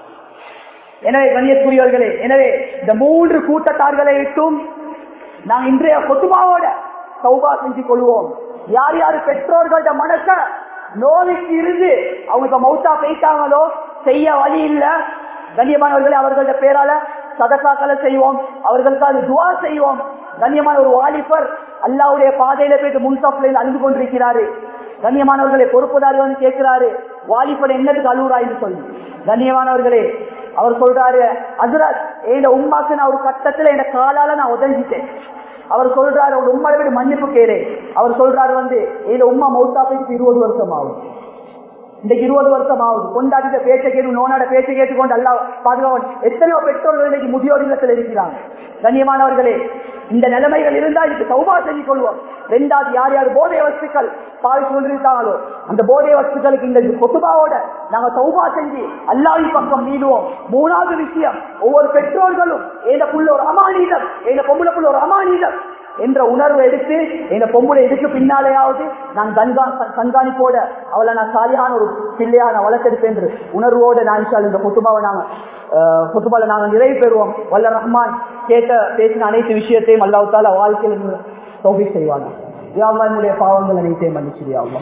எனவே கண்ணியக்குரியவர்களே எனவே இந்த மூன்று கூட்டத்தார்களை விட்டும் நாம் இன்றைய கொத்துமாவோட சௌபா செஞ்சு கொள்வோம் யார் யாரு பெற்றோர்களோட மனச நோய்க்கு இருந்து அவங்க இப்ப மௌத்தா போயிட்டாங்களோ செய்ய வழி இல்ல கண்ணியமானவர்களே அவர்களோட பேரால சதக்காக்களை செய்வோம் அவர்களுக்காக துவா செய்வோம் கண்ணியமான ஒரு வாலிபர் அல்லாவுடைய பாதையில போயிட்டு முன்சாப்பில் அழுது கொண்டிருக்கிறாரு கண்ணியமானவர்களை பொறுப்புதாரி வந்து கேட்கிறாரு வாலிபர் என்னத்துக்கு அழுகுறாய்னு சொல்லி கண்ணியமானவர்களே அவர் சொல்றாரு அசுரத் என் உமாக்கு நான் ஒரு கட்டத்துல என் காலால நான் உதஞ்சிட்டேன் அவர் சொல்றாரு ஒரு உண்மையை விட மன்னிப்பு கேரு அவர் சொல்றாரு வந்து என் உமா மௌத்தா போயிட்டு இருபது வருஷம் ஆகும் இந்த இருபது வருஷம் ஆகுது கொண்டாடிட்ட பேச்சை கேட்டு நோனாட பேச்சை கேட்டுக்கொண்டு அல்லா பாதுகாவன் எத்தனையோ பெற்றோர்கள் இன்னைக்கு முதியோர் இல்லத்தில் இருக்கிறாங்க கண்ணியமானவர்களே இந்த நிலைமைகள் இருந்தால் இதுக்கு சௌபா செஞ்சு கொள்வோம் ரெண்டாவது யார் யார் போதை வஸ்துக்கள் பாவிச்சு கொண்டிருக்காங்களோ அந்த போதை வஸ்துக்களுக்கு இந்த கொத்துபாவோட நாங்க சௌபா செஞ்சு அல்லாவின் பக்கம் மீடுவோம் மூணாவது விஷயம் ஒவ்வொரு பெற்றோர்களும் எந்த புள்ள ஒரு அமானீதம் எந்த பொம்பளை புள்ள ஒரு அமானீதம் என்ற உணர்வு எடுத்து எங்க பொம்பளை இதுக்கு பின்னாலேயாவது நான் கண்கா கண்காணிப்போட அவளை நான் சாலியான ஒரு பிள்ளையா நான் வளர்த்தெடுப்பேன் என்று உணர்வோட நான் இன்ஷால் இந்த குத்துபாவை நாங்க குத்துபால நாங்க நிறைவு பெறுவோம் வல்ல ரஹ்மான் கேட்ட பேசின அனைத்து விஷயத்தையும் அல்லாவுத்தால வாழ்க்கையில் தொகை செய்வாங்க யாவ்வானுடைய பாவங்கள் அனைத்தையும் மன்னிச்சிரியாவா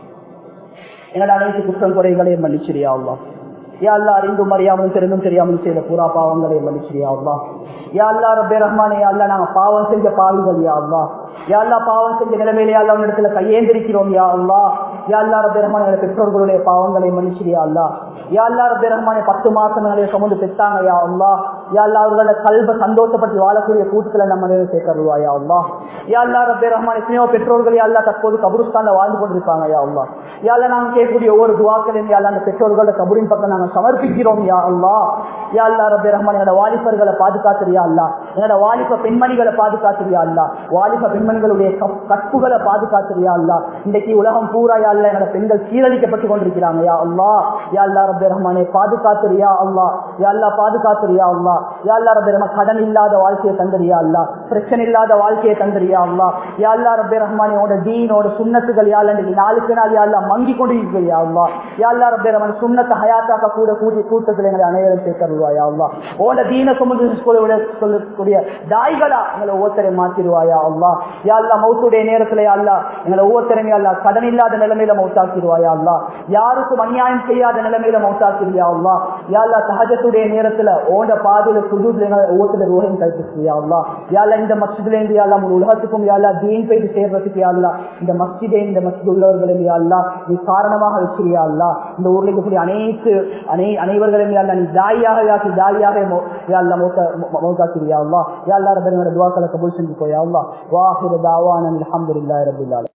எங்களோட அனைத்து குற்றம் குறைகளையும் மன்னிச்சிரியாவா யா அல்லா அறிந்தும் அறியாமலும் தெரிந்தும் தெரியாமலும் செய்த பூரா பாவங்களை மன்னிச்சிரியா அல்லா யா அல்லா ரப்பே ரஹ்மானே யா அல்லா நாங்க பாவம் செஞ்ச பாவிகள் யா அல்லா யா அல்லா பாவம் செஞ்ச நிலைமையிலே அல்லா இடத்துல கையேந்திருக்கிறோம் யா அல்லா யா அல்லா ரப்பே ரஹ்மானே பெற்றோர்களுடைய பாவங்களை மன்னிச்சிரியா அல்லா யா அல்லா ரப்பே ரஹ்மானே பத்து மாசங்களே சுமந்து பெற்றாங்க யா அல்லா யா அல்லா அவர்களோட கல்வ சந்தோஷப்பட்டு வாழக்கூடிய கூட்டத்துல நம்ம சேர்க்கருவா யா அல்லா யா அல்லா ரப்பே ரஹ்மான் எத்தனையோ பெற்றோர்கள் யா அல்லா தற்போது கபருஸ்தான்ல வாழ்ந்து கொண்டிருப்பாங்க யா அல்லா யா அல்லா நாங்க கேட்கக்கூடிய ஒவ்வொரு துவாக்களையும் யா அல்லா அந்த பெற்றோர்களோட கபரின் பக்கம் நாங்க சமர்ப்பிக்கிறோம் யா அல்லா யா அல்லா ரப்பே ரஹ்மான் எங்களோட வாலிபர்களை பாதுகாத்துறியா அல்லா எங்களோட வாலிப பெண்மணிகளை பாதுகாத்துறியா அல்ல வாலிப பெண்மணிகளுடைய கப்- கற்புகளை பாதுகாத்துறியா அல்ல இன்றைக்கு உலகம் பூரா யா அல்ல எங்களோட பெண்கள் சீரழிக்கப்பட்டு கொண்டிருக்கிறாங்க யா அல்லா யா அல்லா ரப்பே ரஹ்மானே பாதுகாத்துறியா அல்லா யா அல்லா பாதுகாத்துறியா அல்லா யா அல்லா ரப்பே ரஹ்மான் கடன் இல்லாத வாழ்க்கையை தந்துறியா அல்லா பிரச்சனை இல்லாத வாழ்க்கையை தந்துறியா அல்லா யா அல்லா ரப்பே ரஹ்மானே உன்னோட தீனோட சுண்ணத்துகள் யா அல்லா இன்னைக்கு நாளுக்கு நாள் யா அல்லா மங்கி கொண்டிருக்கிறியா அல்லா யா அல்லா ரப்பே ரஹ்மான் சுண்ணத்தை ஹயாத்தாக்க கூட கூடி கூட்டத்தில் எங்களை அனைவரும் சேர்த்தருவாயா அல்லா உன்னோட தீன சுமந்து சொல்லக்கூடிய தாய்களா எங்களை ஒவ்வொருத்தரை மாத்திடுவாயா அல்லா யா அல்லா மௌத்துடைய நேரத்துல யா அல்லா எங்களை ஒவ்வொருத்தரையும் யா அல்லா கடன் இல்லாத நிலைமையில மௌத்தாக்கிடுவாயா அல்லா யாருக்கும் அநியாயம் செய்யாத நிலைமையில மௌத்தாக்கிடுவியா அல்லா யா அல்லா சஹஜத்துடைய நேரத்துல ஓண்ட பாதையில சுஜூத்ல எங்களை ஒவ்வொருத்தர் ரோஹம் கல்பிச்சியா அல்லா யா அல்லா இந்த மஸ்ஜித்ல இருந்து யா அல்லா முழு உலகத்துக்கும் யா அல்லா தீன் போயிட்டு சேர்றதுக்கு யா அல்லா இந்த மஸ்ஜிதே இந்த மஸ்ஜித் உள்ளவர்களும் யா அல்லா நீ காரணமாக வச்சிருயா அல்லா இந்த ஊர்ல இருக்கக்கூடிய அனைத்து அனை அனைவர்களையும் யா அல்லா நீ தாயாக யாக்கி தாயாக மௌ- யா அல்லா மௌத்தா- மௌ- மௌத்தாக்கிறியா அல்லா யா அல்லா ரப்பனோட துவாக்களை கபூல் செஞ்சு போயா அல்லா வாஹிர தாவான அல்ஹம்துலில்லாஹி ரப்பில் ஆலமீன்